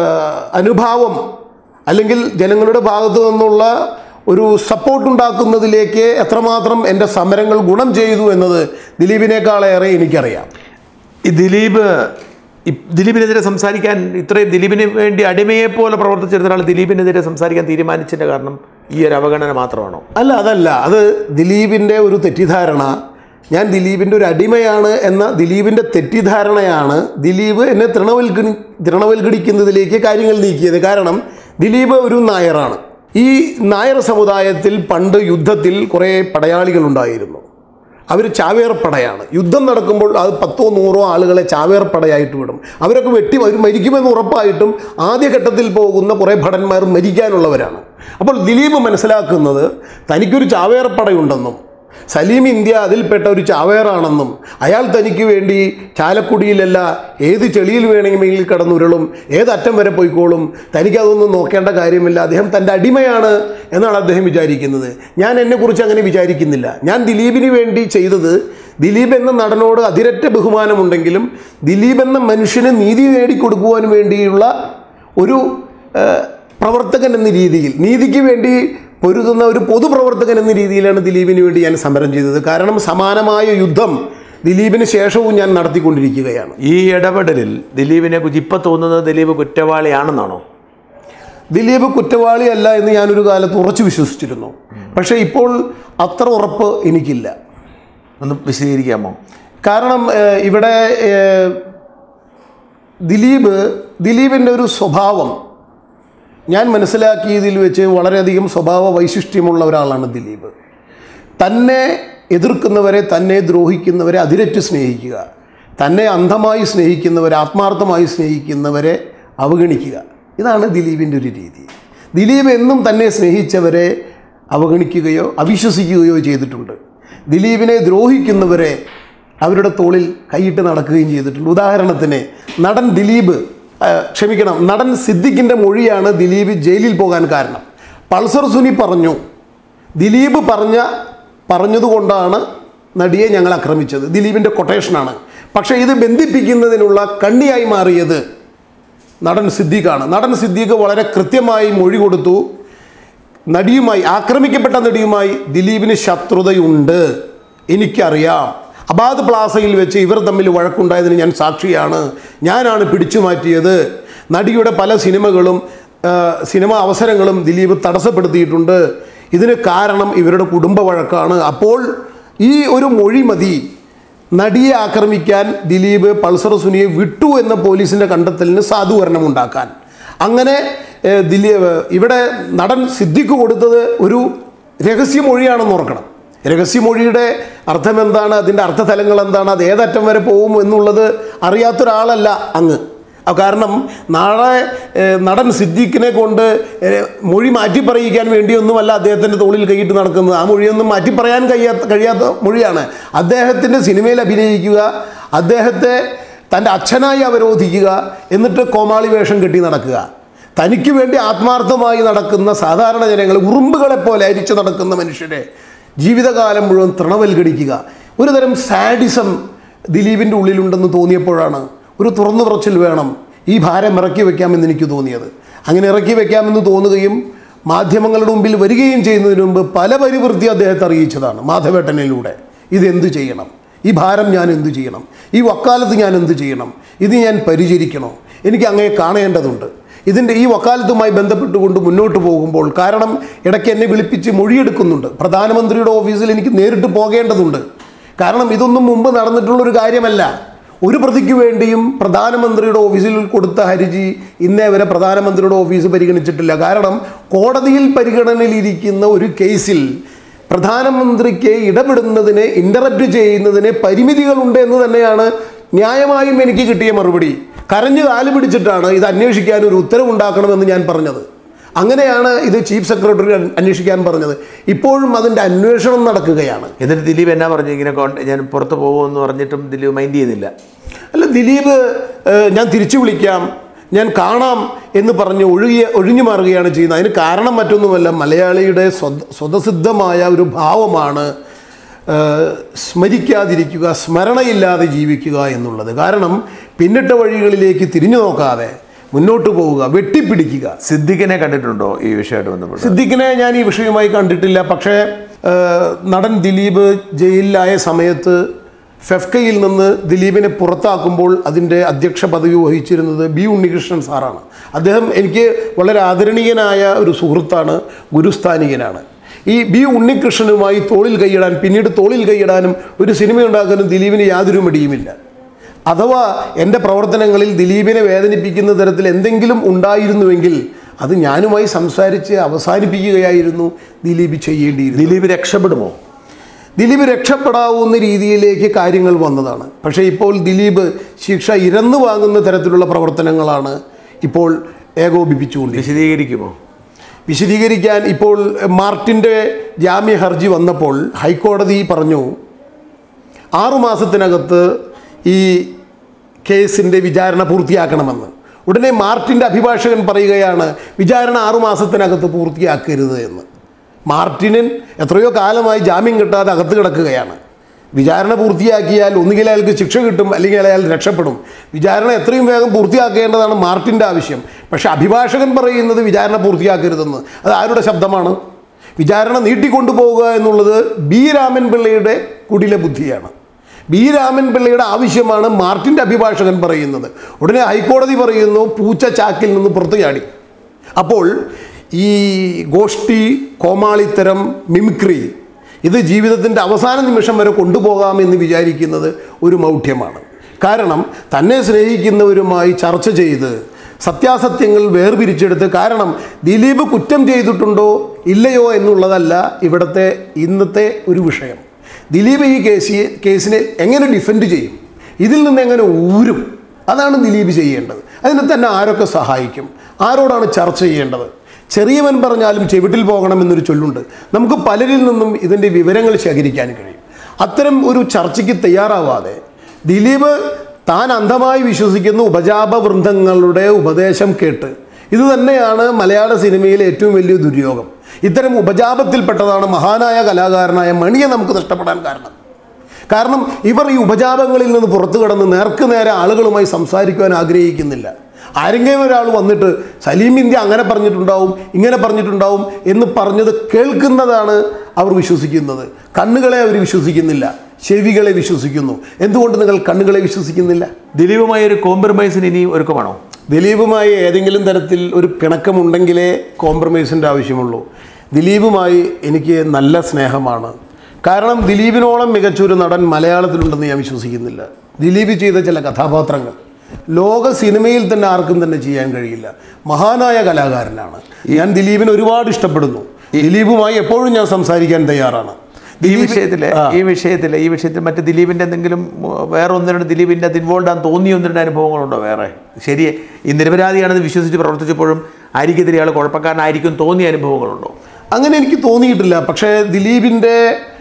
അനുഭാവം അല്ലെങ്കിൽ ജനങ്ങളുടെ ഭാഗത്തു നിന്നുള്ള ഒരു സപ്പോർട്ട് ഉണ്ടാക്കുന്നതിലേക്ക് എത്രമാത്രം എൻ്റെ സമരങ്ങൾ ഗുണം ചെയ്തു എന്നത് ദിലീപിനേക്കാളേറെ എനിക്കറിയാം ഈ ദിലീപ് ഈ ദിലീപിനെതിരെ സംസാരിക്കാൻ ഇത്രയും ദിലീപിന് വേണ്ടി അടിമയെ പോലെ പ്രവർത്തിച്ചിരുന്ന ഒരാൾ ദിലീപിനെതിരെ സംസാരിക്കാൻ തീരുമാനിച്ചതിൻ്റെ കാരണം ഈ ഒരു അവഗണന മാത്രമാണോ അല്ല അതല്ല അത് ദിലീപിൻ്റെ ഒരു തെറ്റിദ്ധാരണ ഞാൻ ദിലീപിൻ്റെ ഒരു അടിമയാണ് എന്ന ദിലീപിൻ്റെ തെറ്റിദ്ധാരണയാണ് ദിലീപ് എന്നെ തൃണവൽക്കണി തൃണവൽക്കടിക്കുന്നതിലേക്ക് കാര്യങ്ങൾ നീക്കിയത് കാരണം ദിലീപ് ഒരു നായറാണ് ഈ നായർ സമുദായത്തിൽ പണ്ട് യുദ്ധത്തിൽ കുറേ പടയാളികളുണ്ടായിരുന്നു അവർ ചാവേർപ്പടയാണ് യുദ്ധം നടക്കുമ്പോൾ അത് പത്തോ നൂറോ ആളുകളെ ചാവേർപ്പടയായിട്ട് വിടും അവരൊക്കെ വെട്ടി അവർ മരിക്കുമെന്ന് ഉറപ്പായിട്ടും ആദ്യഘട്ടത്തിൽ പോകുന്ന കുറേ ഭടന്മാർ മരിക്കാനുള്ളവരാണ് അപ്പോൾ ദിലീപ് മനസ്സിലാക്കുന്നത് തനിക്കൊരു ചാവേർപ്പടയുണ്ടെന്നും സലീം ഇന്ത്യ അതിൽപ്പെട്ട ഒരു ചാവേറാണെന്നും അയാൾ തനിക്ക് വേണ്ടി ചാലക്കുടിയിലല്ല ഏത് ചെളിയിൽ വേണമെങ്കിൽ കടന്നുരുളും ഏതറ്റം വരെ പോയിക്കോളും തനിക്കതൊന്നും നോക്കേണ്ട കാര്യമില്ല അദ്ദേഹം തൻ്റെ അടിമയാണ് എന്നാണ് അദ്ദേഹം വിചാരിക്കുന്നത് ഞാൻ എന്നെക്കുറിച്ച് അങ്ങനെ വിചാരിക്കുന്നില്ല ഞാൻ ദിലീപിന് വേണ്ടി ചെയ്തത് ദിലീപ് എന്ന നടനോട് അതിരറ്റ ബഹുമാനമുണ്ടെങ്കിലും ദിലീപ് എന്ന മനുഷ്യന് നീതി നേടിക്കൊടുക്കുവാൻ വേണ്ടിയുള്ള ഒരു ആ, പ്രവർത്തകൻ എന്ന രീതിയിൽ നീതിക്ക് വേണ്ടി പൊരുതുന്ന ഒരു പൊതുപ്രവർത്തകൻ എന്ന രീതിയിലാണ് ദിലീപിന് വേണ്ടി ഞാൻ സമരം ചെയ്തത് കാരണം സമാനമായ യുദ്ധം ദിലീപിന് ശേഷവും ഞാൻ നടത്തിക്കൊണ്ടിരിക്കുകയാണ് ഈ ഇടപെടലിൽ ദിലീപിനെ കുറിച്ച് ഇപ്പം തോന്നുന്നത് ദിലീപ് കുറ്റവാളിയാണെന്നാണോ ദിലീപ് കുറ്റവാളിയല്ല എന്ന് ഞാനൊരു കാലത്ത് ഉറച്ചു വിശ്വസിച്ചിരുന്നു പക്ഷേ ഇപ്പോൾ അത്ര ഉറപ്പ് എനിക്കില്ല ഒന്ന് വിശദീകരിക്കാമോ കാരണം ഏഹ്, ഇവിടെ ഏഹ്, ദിലീപ് ദിലീപിൻ്റെ ഒരു സ്വഭാവം ഞാൻ മനസ്സിലാക്കിയതിൽ വെച്ച് വളരെയധികം സ്വഭാവ വൈശിഷ്ട്യമുള്ള ഒരാളാണ് ദിലീപ് തന്നെ എതിർക്കുന്നവരെ തന്നെ ദ്രോഹിക്കുന്നവരെ അതിരറ്റ് സ്നേഹിക്കുക തന്നെ അന്ധമായി സ്നേഹിക്കുന്നവരെ ആത്മാർത്ഥമായി സ്നേഹിക്കുന്നവരെ അവഗണിക്കുക ഇതാണ് ദിലീപിൻ്റെ ഒരു രീതി ദിലീപ് എന്നും തന്നെ സ്നേഹിച്ചവരെ അവഗണിക്കുകയോ അവിശ്വസിക്കുകയോ ചെയ്തിട്ടുണ്ട് ദിലീപിനെ ദ്രോഹിക്കുന്നവരെ അവരുടെ തോളിൽ കൈയിട്ട് നടക്കുകയും ചെയ്തിട്ടുണ്ട് ഉദാഹരണത്തിന് നടൻ ദിലീപ് ആ, ക്ഷമിക്കണം നടൻ സിദ്ദിഖിൻ്റെ മൊഴിയാണ് ദിലീപ് ജയിലിൽ പോകാൻ കാരണം പൾസർ സുനി പറഞ്ഞു ദിലീപ് പറഞ്ഞ പറഞ്ഞതുകൊണ്ടാണ് നടിയെ ഞങ്ങൾ ആക്രമിച്ചത് ദിലീപിൻ്റെ കൊട്ടേഷനാണ് പക്ഷേ ഇത് ബന്ധിപ്പിക്കുന്നതിനുള്ള കണ്ണിയായി മാറിയത് നടൻ സിദ്ദീഖാണ് നടൻ സിദ്ദീഖ് വളരെ കൃത്യമായി മൊഴി കൊടുത്തു നടിയുമായി ആക്രമിക്കപ്പെട്ട നടിയുമായി ദിലീപിന് ശത്രുതയുണ്ട് എനിക്കറിയാം അബാദ് പ്ലാസയിൽ വെച്ച് ഇവർ തമ്മിൽ വഴക്കുണ്ടായതിന് ഞാൻ സാക്ഷിയാണ് ഞാനാണ് പിടിച്ചു മാറ്റിയത് നടിയുടെ പല സിനിമകളും ആ, സിനിമ അവസരങ്ങളും ദിലീപ് തടസ്സപ്പെടുത്തിയിട്ടുണ്ട് ഇതിന് കാരണം ഇവരുടെ കുടുംബ വഴക്കാണ് അപ്പോൾ ഈ ഒരു മൊഴി മതി നടിയെ ആക്രമിക്കാൻ ദിലീപ് പൾസർ സുനിയെ വിട്ടു എന്ന പോലീസിൻ്റെ കണ്ടെത്തലിന് സാധൂകരണം ഉണ്ടാക്കാൻ അങ്ങനെ ഏഹ്, ദിലീപ് ഇവിടെ നടൻ സിദ്ദിഖ് കൊടുത്തത് ഒരു രഹസ്യമൊഴിയാണെന്ന് ഓർക്കണം രഹസ്യമൊഴിയുടെ അർത്ഥം എന്താണ് അതിൻ്റെ അർത്ഥതലങ്ങൾ എന്താണ് അത് ഏതറ്റം വരെ പോകും എന്നുള്ളത് അറിയാത്തൊരാളല്ല അങ്ങ് ആ കാരണം നാളെ ഏഹ്, നടൻ സിദ്ദീഖിനെ കൊണ്ട് ഏഹ്, മൊഴി മാറ്റി പറയിക്കാൻ വേണ്ടിയൊന്നുമല്ല അദ്ദേഹത്തിൻ്റെ തോളിൽ കൈയിട്ട് നടക്കുന്നത് ആ മൊഴിയൊന്നും മാറ്റി പറയാൻ കഴിയാത്ത കഴിയാത്ത മൊഴിയാണ് അദ്ദേഹത്തിൻ്റെ സിനിമയിൽ അഭിനയിക്കുക അദ്ദേഹത്തെ തൻ്റെ അച്ഛനായി അവരോധിക്കുക എന്നിട്ട് കോമാളി വേഷം കെട്ടി നടക്കുക തനിക്ക് വേണ്ടി ആത്മാർത്ഥമായി നടക്കുന്ന സാധാരണ ജനങ്ങൾ ഉറുമ്പുകളെ പോലെ അരിച്ചു നടക്കുന്ന മനുഷ്യരെ ജീവിതകാലം മുഴുവൻ തൃണവൽഗണിക്കുക ഒരു തരം സാഡിസം ദിലീപിൻ്റെ ഉള്ളിലുണ്ടെന്ന് തോന്നിയപ്പോഴാണ് ഒരു തുറന്നു പറച്ചിൽ വേണം ഈ ഭാരം ഇറക്കി വെക്കാമെന്ന് എനിക്ക് തോന്നിയത് അങ്ങനെ ഇറക്കി വെക്കാമെന്ന് തോന്നുകയും മാധ്യമങ്ങളുടെ മുമ്പിൽ വരികയും ചെയ്യുന്നതിന് മുമ്പ് പല പരിവൃത്തി അദ്ദേഹത്തെ അറിയിച്ചതാണ് മാധവേട്ടനിലൂടെ ഇതെന്ത് ചെയ്യണം ഈ ഭാരം ഞാൻ എന്തു ചെയ്യണം ഈ വക്കാലത്ത് ഞാൻ എന്തു ചെയ്യണം ഇത് ഞാൻ പരിചരിക്കണോ എനിക്ക് അങ്ങയെ കാണേണ്ടതുണ്ട് ഇതിൻ്റെ ഈ വക്കാലത്തുമായി ബന്ധപ്പെട്ടുകൊണ്ട് മുന്നോട്ട് പോകുമ്പോൾ കാരണം ഇടയ്ക്ക് എന്നെ വിളിപ്പിച്ച് മൊഴിയെടുക്കുന്നുണ്ട് പ്രധാനമന്ത്രിയുടെ ഓഫീസിൽ എനിക്ക് നേരിട്ട് പോകേണ്ടതുണ്ട് കാരണം ഇതൊന്നും മുമ്പ് നടന്നിട്ടുള്ളൊരു കാര്യമല്ല ഒരു പ്രതിക്ക് വേണ്ടിയും പ്രധാനമന്ത്രിയുടെ ഓഫീസിൽ കൊടുത്ത ഹർജി ഇന്നേ വരെ പ്രധാനമന്ത്രിയുടെ ഓഫീസ് പരിഗണിച്ചിട്ടില്ല കാരണം കോടതിയിൽ പരിഗണനയിലിരിക്കുന്ന ഒരു കേസിൽ പ്രധാനമന്ത്രിക്ക് ഇടപെടുന്നതിന് ഇൻ്ററപ്റ്റ് ചെയ്യുന്നതിന് പരിമിതികളുണ്ട് എന്ന് തന്നെയാണ് ന്യായമായും എനിക്ക് കിട്ടിയ മറുപടി കരഞ്ഞു കാല് പിടിച്ചിട്ടാണ് ഇത് അന്വേഷിക്കാൻ ഒരു ഉത്തരവുണ്ടാക്കണമെന്ന് ഞാൻ പറഞ്ഞത് അങ്ങനെയാണ് ഇത് ചീഫ് സെക്രട്ടറി അന്- അന്വേഷിക്കാൻ പറഞ്ഞത് ഇപ്പോഴും അതിൻ്റെ അന്വേഷണം നടക്കുകയാണ് എന്നിട്ട് ദിലീപ് എന്നാ പറഞ്ഞു ഇങ്ങനെ കോണ്ട- ഞാൻ പുറത്ത് പോകുമെന്ന് പറഞ്ഞിട്ടും ദിലീപ് മൈൻഡ് ചെയ്യുന്നില്ല അല്ല ദിലീപ് ഏഹ്, ഞാൻ തിരിച്ചു വിളിക്കാം ഞാൻ കാണാം എന്ന് പറഞ്ഞ് ഒഴുകിയ ഒഴിഞ്ഞു മാറുകയാണ് ചെയ്യുന്നത് അതിന് കാരണം മറ്റൊന്നുമല്ല മലയാളിയുടെ സ്വത സ്വതസിദ്ധമായ ഒരു ഭാവമാണ് ഏഹ്, സ്മരിക്കാതിരിക്കുക സ്മരണയില്ലാതെ ജീവിക്കുക എന്നുള്ളത് കാരണം പിന്നിട്ട വഴികളിലേക്ക് തിരിഞ്ഞു നോക്കാതെ മുന്നോട്ട് പോവുക വെട്ടിപ്പിടിക്കുക സിദ്ദിഖിനെ കണ്ടിട്ടുണ്ടോ ഈ വിഷയമായിട്ട് ബന്ധപ്പെട്ട് സിദ്ദിഖിനെ ഞാൻ ഈ വിഷയവുമായി കണ്ടിട്ടില്ല പക്ഷേ ഏഹ്, നടൻ ദിലീപ് ജയിലിലായ സമയത്ത് ഫെഫ്കയിൽ നിന്ന് ദിലീപിനെ പുറത്താക്കുമ്പോൾ അതിൻ്റെ അധ്യക്ഷ പദവി വഹിച്ചിരുന്നത് ബി ഉണ്ണികൃഷ്ണൻ സാറാണ് അദ്ദേഹം എനിക്ക് വളരെ ആദരണീയനായ ഒരു സുഹൃത്താണ് ഗുരുസ്ഥാനികനാണ് ഈ ബി ഉണ്ണികൃഷ്ണനുമായി തോളിൽ കൈയിടാൻ പിന്നീട് തോളിൽ കൈയിടാനും ഒരു സിനിമ ഉണ്ടാക്കാനും ദിലീപിന് യാതൊരു മടിയുമില്ല അഥവാ എൻ്റെ പ്രവർത്തനങ്ങളിൽ ദിലീപിനെ വേദനിപ്പിക്കുന്ന തരത്തിൽ എന്തെങ്കിലും ഉണ്ടായിരുന്നുവെങ്കിൽ അത് ഞാനുമായി സംസാരിച്ച് അവസാനിപ്പിക്കുകയായിരുന്നു ദിലീപ് ചെയ്യേണ്ടിയിരുന്നത് ദിലീപ് രക്ഷപ്പെടുമോ ദിലീപ് രക്ഷപ്പെടാവുന്ന രീതിയിലേക്ക് കാര്യങ്ങൾ വന്നതാണ് പക്ഷേ ഇപ്പോൾ ദിലീപ് ശിക്ഷ ഇരന്നു വാങ്ങുന്ന തരത്തിലുള്ള പ്രവർത്തനങ്ങളാണ് ഇപ്പോൾ ഏകോപിപ്പിച്ചുകൊണ്ടിരിക്കുന്നത് വിശദീകരിക്കുമോ വിശദീകരിക്കാൻ ഇപ്പോൾ മാർട്ടിൻ്റെ ജാമ്യ ഹർജി വന്നപ്പോൾ ഹൈക്കോടതി പറഞ്ഞു ആറുമാസത്തിനകത്ത് ഈ കേസിൻ്റെ വിചാരണ പൂർത്തിയാക്കണമെന്ന് ഉടനെ മാർട്ടിൻ്റെ അഭിഭാഷകൻ പറയുകയാണ് വിചാരണ ആറുമാസത്തിനകത്ത് പൂർത്തിയാക്കരുത് എന്ന് മാർട്ടിനൻ എത്രയോ കാലമായി ജാമ്യം കിട്ടാതെ അകത്ത് കിടക്കുകയാണ് വിചാരണ പൂർത്തിയാക്കിയാൽ ഒന്നുകിൽ അയാൾക്ക് ശിക്ഷ കിട്ടും അല്ലെങ്കിൽ അയാൾ രക്ഷപ്പെടും വിചാരണ എത്രയും വേഗം പൂർത്തിയാക്കേണ്ടതാണ് മാർട്ടിൻ്റെ ആവശ്യം പക്ഷേ അഭിഭാഷകൻ പറയുന്നത് വിചാരണ പൂർത്തിയാക്കരുതെന്ന് അത് ആരുടെ ശബ്ദമാണ് വിചാരണ നീട്ടിക്കൊണ്ടുപോവുക എന്നുള്ളത് ബി രാമൻ പിള്ളയുടെ കുടിലെ ബുദ്ധിയാണ് ബി രാമൻ പിള്ളയുടെ ആവശ്യമാണ് മാർട്ടിൻ്റെ അഭിഭാഷകൻ പറയുന്നത് ഉടനെ ഹൈക്കോടതി പറയുന്നു പൂച്ച ചാക്കിൽ നിന്ന് പുറത്തു ചാടി അപ്പോൾ ഈ ഗോഷ്ഠി കോമാളിത്തരം മിമിക്രി ഇത് ജീവിതത്തിൻ്റെ അവസാന നിമിഷം വരെ കൊണ്ടുപോകാമെന്ന് വിചാരിക്കുന്നത് ഒരു മൗഢ്യമാണ് കാരണം തന്നെ സ്നേഹിക്കുന്നവരുമായി ചർച്ച ചെയ്ത് സത്യാസത്യങ്ങൾ വേർപിരിച്ചെടുത്ത് കാരണം ദിലീപ് കുറ്റം ചെയ്തിട്ടുണ്ടോ ഇല്ലയോ എന്നുള്ളതല്ല ഇവിടുത്തെ ഇന്നത്തെ ഒരു വിഷയം ദിലീപ് ഈ കേസ് കേസിനെ എങ്ങനെ ഡിഫെൻഡ് ചെയ്യും ഇതിൽ നിന്ന് എങ്ങനെ ഊരും അതാണ് ദിലീപ് ചെയ്യേണ്ടത് അതിന് തന്നെ ആരൊക്കെ സഹായിക്കും ആരോടാണ് ചർച്ച ചെയ്യേണ്ടത് ചെറിയവൻ പറഞ്ഞാലും ചെവിട്ടിൽ പോകണമെന്നൊരു ചൊല്ലുണ്ട് നമുക്ക് പലരിൽ നിന്നും ഇതിൻ്റെ വിവരങ്ങൾ ശേഖരിക്കാൻ കഴിയും അത്തരം ഒരു ചർച്ചയ്ക്ക് തയ്യാറാവാതെ ദിലീപ് താൻ അന്ധമായി വിശ്വസിക്കുന്ന ഉപജാപ വൃന്ദങ്ങളുടെ ഉപദേശം കേട്ട് ഇത് തന്നെയാണ് മലയാള സിനിമയിലെ ഏറ്റവും വലിയ ദുര്യോഗം ഇത്തരം ഉപജാപത്തിൽപ്പെട്ടതാണ് മഹാനായ കലാകാരനായ മണിയെ നമുക്ക് നഷ്ടപ്പെടാൻ കാരണം കാരണം ഇവർ ഈ ഉപജാപങ്ങളിൽ നിന്ന് പുറത്തു കടന്ന് നേർക്ക് നേരെ ആളുകളുമായി സംസാരിക്കുവാൻ ആഗ്രഹിക്കുന്നില്ല ആരെങ്കിലും ഒരാൾ വന്നിട്ട് സലീം ഇന്ത്യ അങ്ങനെ പറഞ്ഞിട്ടുണ്ടാവും ഇങ്ങനെ പറഞ്ഞിട്ടുണ്ടാവും എന്ന് പറഞ്ഞത് കേൾക്കുന്നതാണ് അവർ വിശ്വസിക്കുന്നത് കണ്ണുകളെ അവർ വിശ്വസിക്കുന്നില്ല ചെവികളെ വിശ്വസിക്കുന്നു എന്തുകൊണ്ട് നിങ്ങൾ കണ്ണുകളെ വിശ്വസിക്കുന്നില്ല ദിലീപുമായി ഒരു കോംപ്രമൈസിന് ഇനി ഒരുക്കമാണോ ദിലീപുമായി ഏതെങ്കിലും തരത്തിൽ ഒരു പിണക്കമുണ്ടെങ്കിലേ കോംപ്രമൈസിൻ്റെ ആവശ്യമുള്ളൂ ദിലീപുമായി എനിക്ക് നല്ല സ്നേഹമാണ് കാരണം ദിലീപിനോളം മികച്ചൊരു നടൻ മലയാളത്തിലുണ്ടെന്ന് ഞാൻ വിശ്വസിക്കുന്നില്ല ദിലീപ് ചെയ്ത ചില കഥാപാത്രങ്ങൾ ലോക സിനിമയിൽ തന്നെ ആർക്കും തന്നെ ചെയ്യാൻ കഴിയില്ല മഹാനായ കലാകാരനാണ് ഞാൻ ദിലീപിനെ ഒരുപാട് ഇഷ്ടപ്പെടുന്നു ദിലീപുമായി എപ്പോഴും ഞാൻ സംസാരിക്കാൻ തയ്യാറാണ് ഈ വിഷയത്തില് ഈ വിഷയത്തില് ഈ വിഷയത്തിൽ മറ്റു ദിലീപിന്റെ എന്തെങ്കിലും ഉം, വേറെ ഒന്ന് രണ്ട് ദിലീപിന്റെ അത് ഇൻവോൾവ് ആകാൻ തോന്നിയ ഒന്ന് രണ്ട് അനുഭവങ്ങളുണ്ടോ വേറെ ശരി ഈ നിരപരാധിയാണെന്ന് വിശ്വസിച്ച് പ്രവർത്തിച്ചപ്പോഴും ആയിരിക്കത്തില്ല ഇയാൾ കുഴപ്പക്കാരനായിരിക്കും തോന്നിയ അനുഭവങ്ങളുണ്ടോ അങ്ങനെ എനിക്ക് തോന്നിയിട്ടില്ല പക്ഷേ ദിലീപിൻ്റെ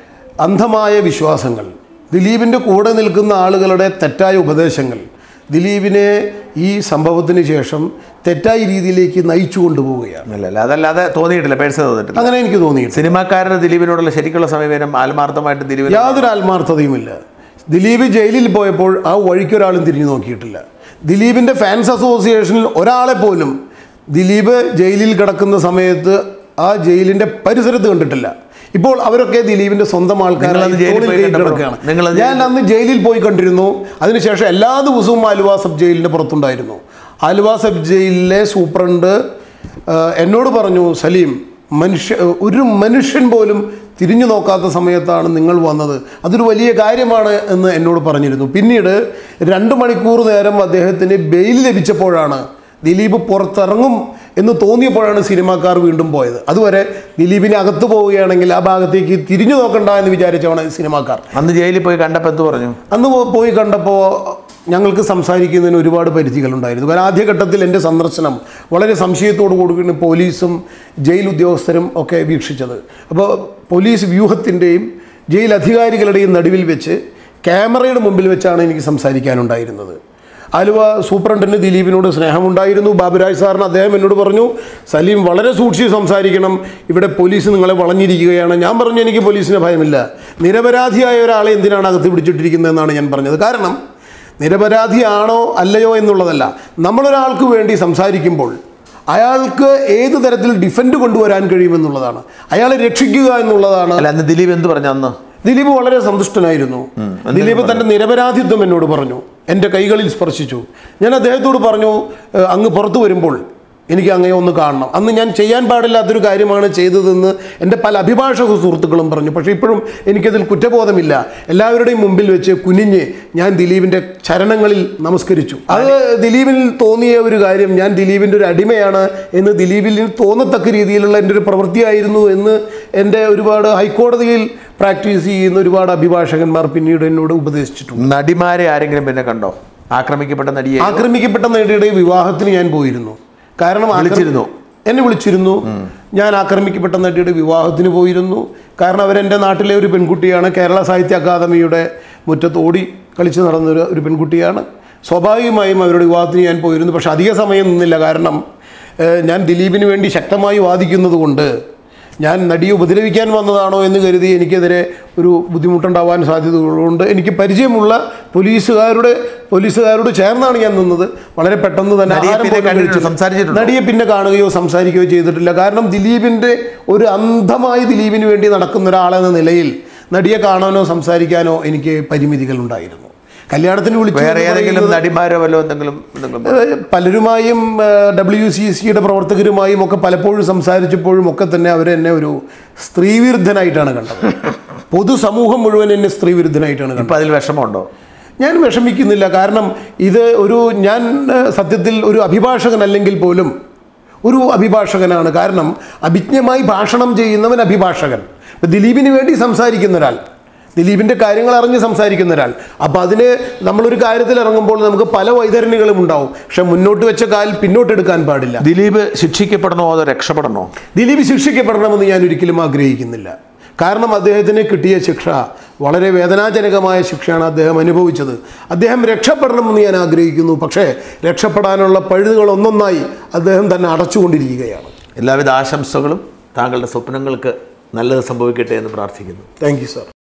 അന്ധമായ വിശ്വാസങ്ങൾ ദിലീപിൻ്റെ കൂടെ നിൽക്കുന്ന ആളുകളുടെ തെറ്റായ ഉപദേശങ്ങൾ ദിലീപിനെ ഈ സംഭവത്തിന് ശേഷം തെറ്റായ രീതിയിലേക്ക് നയിച്ചു കൊണ്ടുപോവുകയാണ് അല്ല അല്ല അതല്ലാതെ തോന്നിയിട്ടില്ല പേഴ്സണൽ തോന്നിയിട്ടില്ല അങ്ങനെ എനിക്ക് തോന്നിയിട്ടില്ല സിനിമാക്കാരുടെ ദിലീപിനോടുള്ള ശരിക്കുള്ള സമീപനം ആത്മാർത്ഥമായിട്ട് ദിലീപിന് യാതൊരു ആത്മാർത്ഥതയുമില്ല ദിലീപ് ജയിലിൽ പോയപ്പോൾ ആ വഴിക്ക് ഒരാളും തിരിഞ്ഞു നോക്കിയിട്ടില്ല ദിലീപിൻ്റെ ഫാൻസ് അസോസിയേഷനിൽ ഒരാളെ പോലും ദിലീപ് ജയിലിൽ കിടക്കുന്ന സമയത്ത് ആ ജയിലിൻ്റെ പരിസരത്ത് കണ്ടിട്ടില്ല ഇപ്പോൾ അവരൊക്കെ ദിലീപിന്റെ സ്വന്തം ആൾക്കാരായി നിങ്ങളന്ന് ജയിലിൽ തോളിൽ പോയി കയറ്റി കണ്ടപ്പോൾ കിടക്കുകയാണ്. നിങ്ങളത് ഞാൻ അന്ന് ജയിലിൽ പോയി കണ്ടിരുന്നു അതിനുശേഷം എല്ലാ ദിവസവും ആലുവ സബ് ജയിലിൻ്റെ പുറത്തുണ്ടായിരുന്നു ആലുവ സബ് ജയിലിലെ സൂപ്രണ്ട് ആ, എന്നോട് പറഞ്ഞു സലീം മനുഷ്യ ഒരു മനുഷ്യൻ പോലും തിരിഞ്ഞു നോക്കാത്ത സമയത്താണ് നിങ്ങൾ വന്നത് അതൊരു വലിയ കാര്യമാണ് എന്ന് എന്നോട് പറഞ്ഞിരുന്നു പിന്നീട് രണ്ട് മണിക്കൂർ നേരം അദ്ദേഹത്തിന് ബെയിൽ ലഭിച്ചപ്പോഴാണ് ദിലീപ് പുറത്തിറങ്ങും എന്ന് തോന്നിയപ്പോഴാണ് സിനിമാക്കാർ വീണ്ടും പോയത് അതുവരെ ദിലീപിനെ അകത്ത് പോവുകയാണെങ്കിൽ ആ ഭാഗത്തേക്ക് തിരിഞ്ഞു നോക്കണ്ട എന്ന് വിചാരിച്ചാണ് സിനിമാക്കാർ അന്ന് ജയിലിൽ പോയി കണ്ടപ്പോൾ എന്ത് പറഞ്ഞു അന്ന് പോ- പോയി കണ്ടപ്പോൾ ഞങ്ങൾക്ക് സംസാരിക്കുന്നതിന് ഒരുപാട് പരിധികളുണ്ടായിരുന്നു കാരണം ആദ്യഘട്ടത്തിൽ എൻ്റെ സന്ദർശനം വളരെ സംശയത്തോടു കൂടിയാണ് പോലീസും ജയിൽ ഉദ്യോഗസ്ഥരും ഒക്കെ വീക്ഷിച്ചത് അപ്പോൾ പോലീസ് വ്യൂഹത്തിൻ്റെയും ജയിൽ അധികാരികളുടെയും നടുവിൽ വെച്ച് ക്യാമറയുടെ മുമ്പിൽ വെച്ചാണ് എനിക്ക് സംസാരിക്കാനുണ്ടായിരുന്നത് ആലുവ സൂപ്രണ്ടിന് ദിലീപിനോട് സ്നേഹമുണ്ടായിരുന്നു ബാബുരാജ് സാറിന് അദ്ദേഹം എന്നോട് പറഞ്ഞു സലീം വളരെ സൂക്ഷിച്ച് സംസാരിക്കണം ഇവിടെ പോലീസ് നിങ്ങളെ വളഞ്ഞിരിക്കുകയാണ് ഞാൻ പറഞ്ഞു എനിക്ക് പോലീസിന് ഭയമില്ല നിരപരാധിയായ ഒരാളെ എന്തിനാണ് അകത്ത് പിടിച്ചിട്ടിരിക്കുന്നതെന്നാണ് ഞാൻ പറഞ്ഞത് കാരണം നിരപരാധിയാണോ അല്ലയോ എന്നുള്ളതല്ല നമ്മളൊരാൾക്ക് വേണ്ടി സംസാരിക്കുമ്പോൾ അയാൾക്ക് ഏത് തരത്തിൽ ഡിഫൻഡ് കൊണ്ടുവരാൻ കഴിയുമെന്നുള്ളതാണ് അയാളെ രക്ഷിക്കുക എന്നുള്ളതാണ് അല്ല അന്ന് ദിലീപ് എന്ത് പറഞ്ഞു അന്ന് ദിലീപ് വളരെ സന്തുഷ്ടനായിരുന്നു ദിലീപ് തന്റെ നിരപരാധിത്വം എന്നോട് പറഞ്ഞു എൻ്റെ കൈകളിൽ സ്പർശിച്ചു ഞാൻ അദ്ദേഹത്തോട് പറഞ്ഞു "ഏഹ്, അങ്ങ് പുറത്തു വരുമ്പോൾ എനിക്ക് അങ്ങയെ ഒന്ന് കാണണം അന്ന് ഞാൻ ചെയ്യാൻ പാടില്ലാത്തൊരു കാര്യമാണ് ചെയ്തതെന്ന് എൻ്റെ പല അഭിഭാഷക സുഹൃത്തുക്കളും പറഞ്ഞു പക്ഷേ ഇപ്പോഴും എനിക്കതിൽ കുറ്റബോധമില്ല എല്ലാവരുടെയും മുമ്പിൽ വെച്ച് കുനിഞ്ഞ് ഞാൻ ദിലീപിൻ്റെ ചരണങ്ങളിൽ നമസ്കരിച്ചു അത് ദിലീപിൽ തോന്നിയ ഒരു കാര്യം ഞാൻ ദിലീപിൻ്റെ ഒരു അടിമയാണ് എന്ന് ദിലീപിൽ തോന്നത്തക്ക രീതിയിലുള്ള എൻ്റെ ഒരു പ്രവൃത്തിയായിരുന്നു എന്ന് എൻ്റെ ഒരുപാട് ഹൈക്കോടതിയിൽ പ്രാക്ടീസ് ചെയ്യുന്ന ഒരുപാട് അഭിഭാഷകന്മാർ പിന്നീട് എന്നോട് ഉപദേശിച്ചിട്ടുണ്ട് നടിമാരെ ആരെങ്കിലും പിന്നെ കണ്ടോ ആക്രമിക്കപ്പെട്ട നടിയെ ആക്രമിക്കപ്പെട്ട നേടിയുടെ വിവാഹത്തിന് ഞാൻ പോയിരുന്നു കാരണം ആക്ര- വിളിച്ചിരുന്നോ? എന്നെ വിളിച്ചിരുന്നു ഞാൻ ആക്രമിക്കപ്പെട്ട നടിയുടെ വിവാഹത്തിന് പോയിരുന്നു കാരണം അവരെൻ്റെ നാട്ടിലെ ഒരു പെൺകുട്ടിയാണ് കേരള സാഹിത്യ അക്കാദമിയുടെ മുറ്റത്ത് ഓടി കളിച്ച് നടന്നൊരു ഒരു പെൺകുട്ടിയാണ് സ്വാഭാവികമായും അവരുടെ വിവാഹത്തിന് ഞാൻ പോയിരുന്നു പക്ഷെ അധിക സമയം നിന്നില്ല കാരണം ഏഹ്, ഞാൻ ദിലീപിന് വേണ്ടി ശക്തമായി വാദിക്കുന്നത് കൊണ്ട് ഞാൻ നടിയെ ഉപദ്രവിക്കാൻ വന്നതാണോ എന്ന് കരുതി എനിക്കെതിരെ ഒരു ബുദ്ധിമുട്ടുണ്ടാവാൻ സാധ്യതകളുണ്ട് എനിക്ക് പരിചയമുള്ള പോലീസുകാരുടെ പോലീസുകാരോട് ചേർന്നാണ് ഞാൻ നിന്നത് വളരെ പെട്ടെന്ന് തന്നെ നടിയെ ആഹാരം പിന്നെ പോലും കണ്ടിട്ടുണ്ടോ? കഴിച്ചില്ല. സംസാരിച്ചിട്ടുണ്ടോ? നടിയെ പിന്നെ കാണുകയോ സംസാരിക്കുകയോ ചെയ്തിട്ടില്ല കാരണം ദിലീപിൻ്റെ ഒരു അന്ധമായി ദിലീപിന് വേണ്ടി നടക്കുന്ന ഒരാളെന്ന നിലയിൽ നടിയെ കാണാനോ സംസാരിക്കാനോ എനിക്ക് പരിമിതികൾ ഉണ്ടായിരുന്നു കല്യാണത്തിന് വിളിച്ചു വേറെ എന്ന് ഏതെങ്കിലും പറയുന്നത് നടിമാരോ വല്ലോ എന്തെങ്കിലും എന്തെങ്കിലും ഏഹ് പലരുമായും ഡബ്ല്യു സി സിയുടെ പ്രവർത്തകരുമായും ഒക്കെ പലപ്പോഴും സംസാരിച്ചപ്പോഴും ഒക്കെ തന്നെ അവർ എന്നെ ഒരു സ്ത്രീവിരുദ്ധനായിട്ടാണ് കണ്ടത് പൊതുസമൂഹം മുഴുവൻ എന്നെ സ്ത്രീവിരുദ്ധനായിട്ടാണ് കണ്ടത് ഇപ്പൊ അതിൽ വിഷമമുണ്ടോ ഞാൻ വിഷമിക്കുന്നില്ല കാരണം ഇത് ഒരു ഞാൻ ഏഹ്, സത്യത്തിൽ ഒരു അഭിഭാഷകനല്ലെങ്കിൽ പോലും ഒരു അഭിഭാഷകനാണ് കാരണം അഭിജ്ഞമായി ഭാഷണം ചെയ്യുന്നവൻ അഭിഭാഷകൻ ഇപ്പം ദിലീപിന് വേണ്ടി സംസാരിക്കുന്ന ഒരാൾ ദിലീപിൻ്റെ കാര്യങ്ങൾ അറിഞ്ഞ് സംസാരിക്കുന്ന ഒരാൾ അപ്പോൾ അതിന് നമ്മളൊരു കാര്യത്തിൽ ഇറങ്ങുമ്പോൾ നമുക്ക് പല വൈതരണികളും ഉണ്ടാവും പക്ഷെ മുന്നോട്ട് വെച്ച കാൽ പിന്നോട്ടെടുക്കാൻ പാടില്ല ദിലീപ് ശിക്ഷിക്കപ്പെടണോ അതോ രക്ഷപ്പെടണോ ദിലീപ് ശിക്ഷിക്കപ്പെടണമെന്ന് ഞാൻ ഒരിക്കലും ആഗ്രഹിക്കുന്നില്ല കാരണം അദ്ദേഹത്തിന് കിട്ടിയ ശിക്ഷ വളരെ വേദനാജനകമായ ശിക്ഷയാണ് അദ്ദേഹം അനുഭവിച്ചത് അദ്ദേഹം രക്ഷപ്പെടണമെന്ന് ഞാൻ ആഗ്രഹിക്കുന്നു പക്ഷേ രക്ഷപ്പെടാനുള്ള പഴുതുകൾ ഒന്നൊന്നായി അദ്ദേഹം തന്നെ അടച്ചുകൊണ്ടിരിക്കുകയാണ് എല്ലാവിധ ആശംസകളും താങ്കളുടെ സ്വപ്നങ്ങൾക്ക് നല്ലത് സംഭവിക്കട്ടെ എന്ന് പ്രാർത്ഥിക്കുന്നു താങ്ക് യു സാർ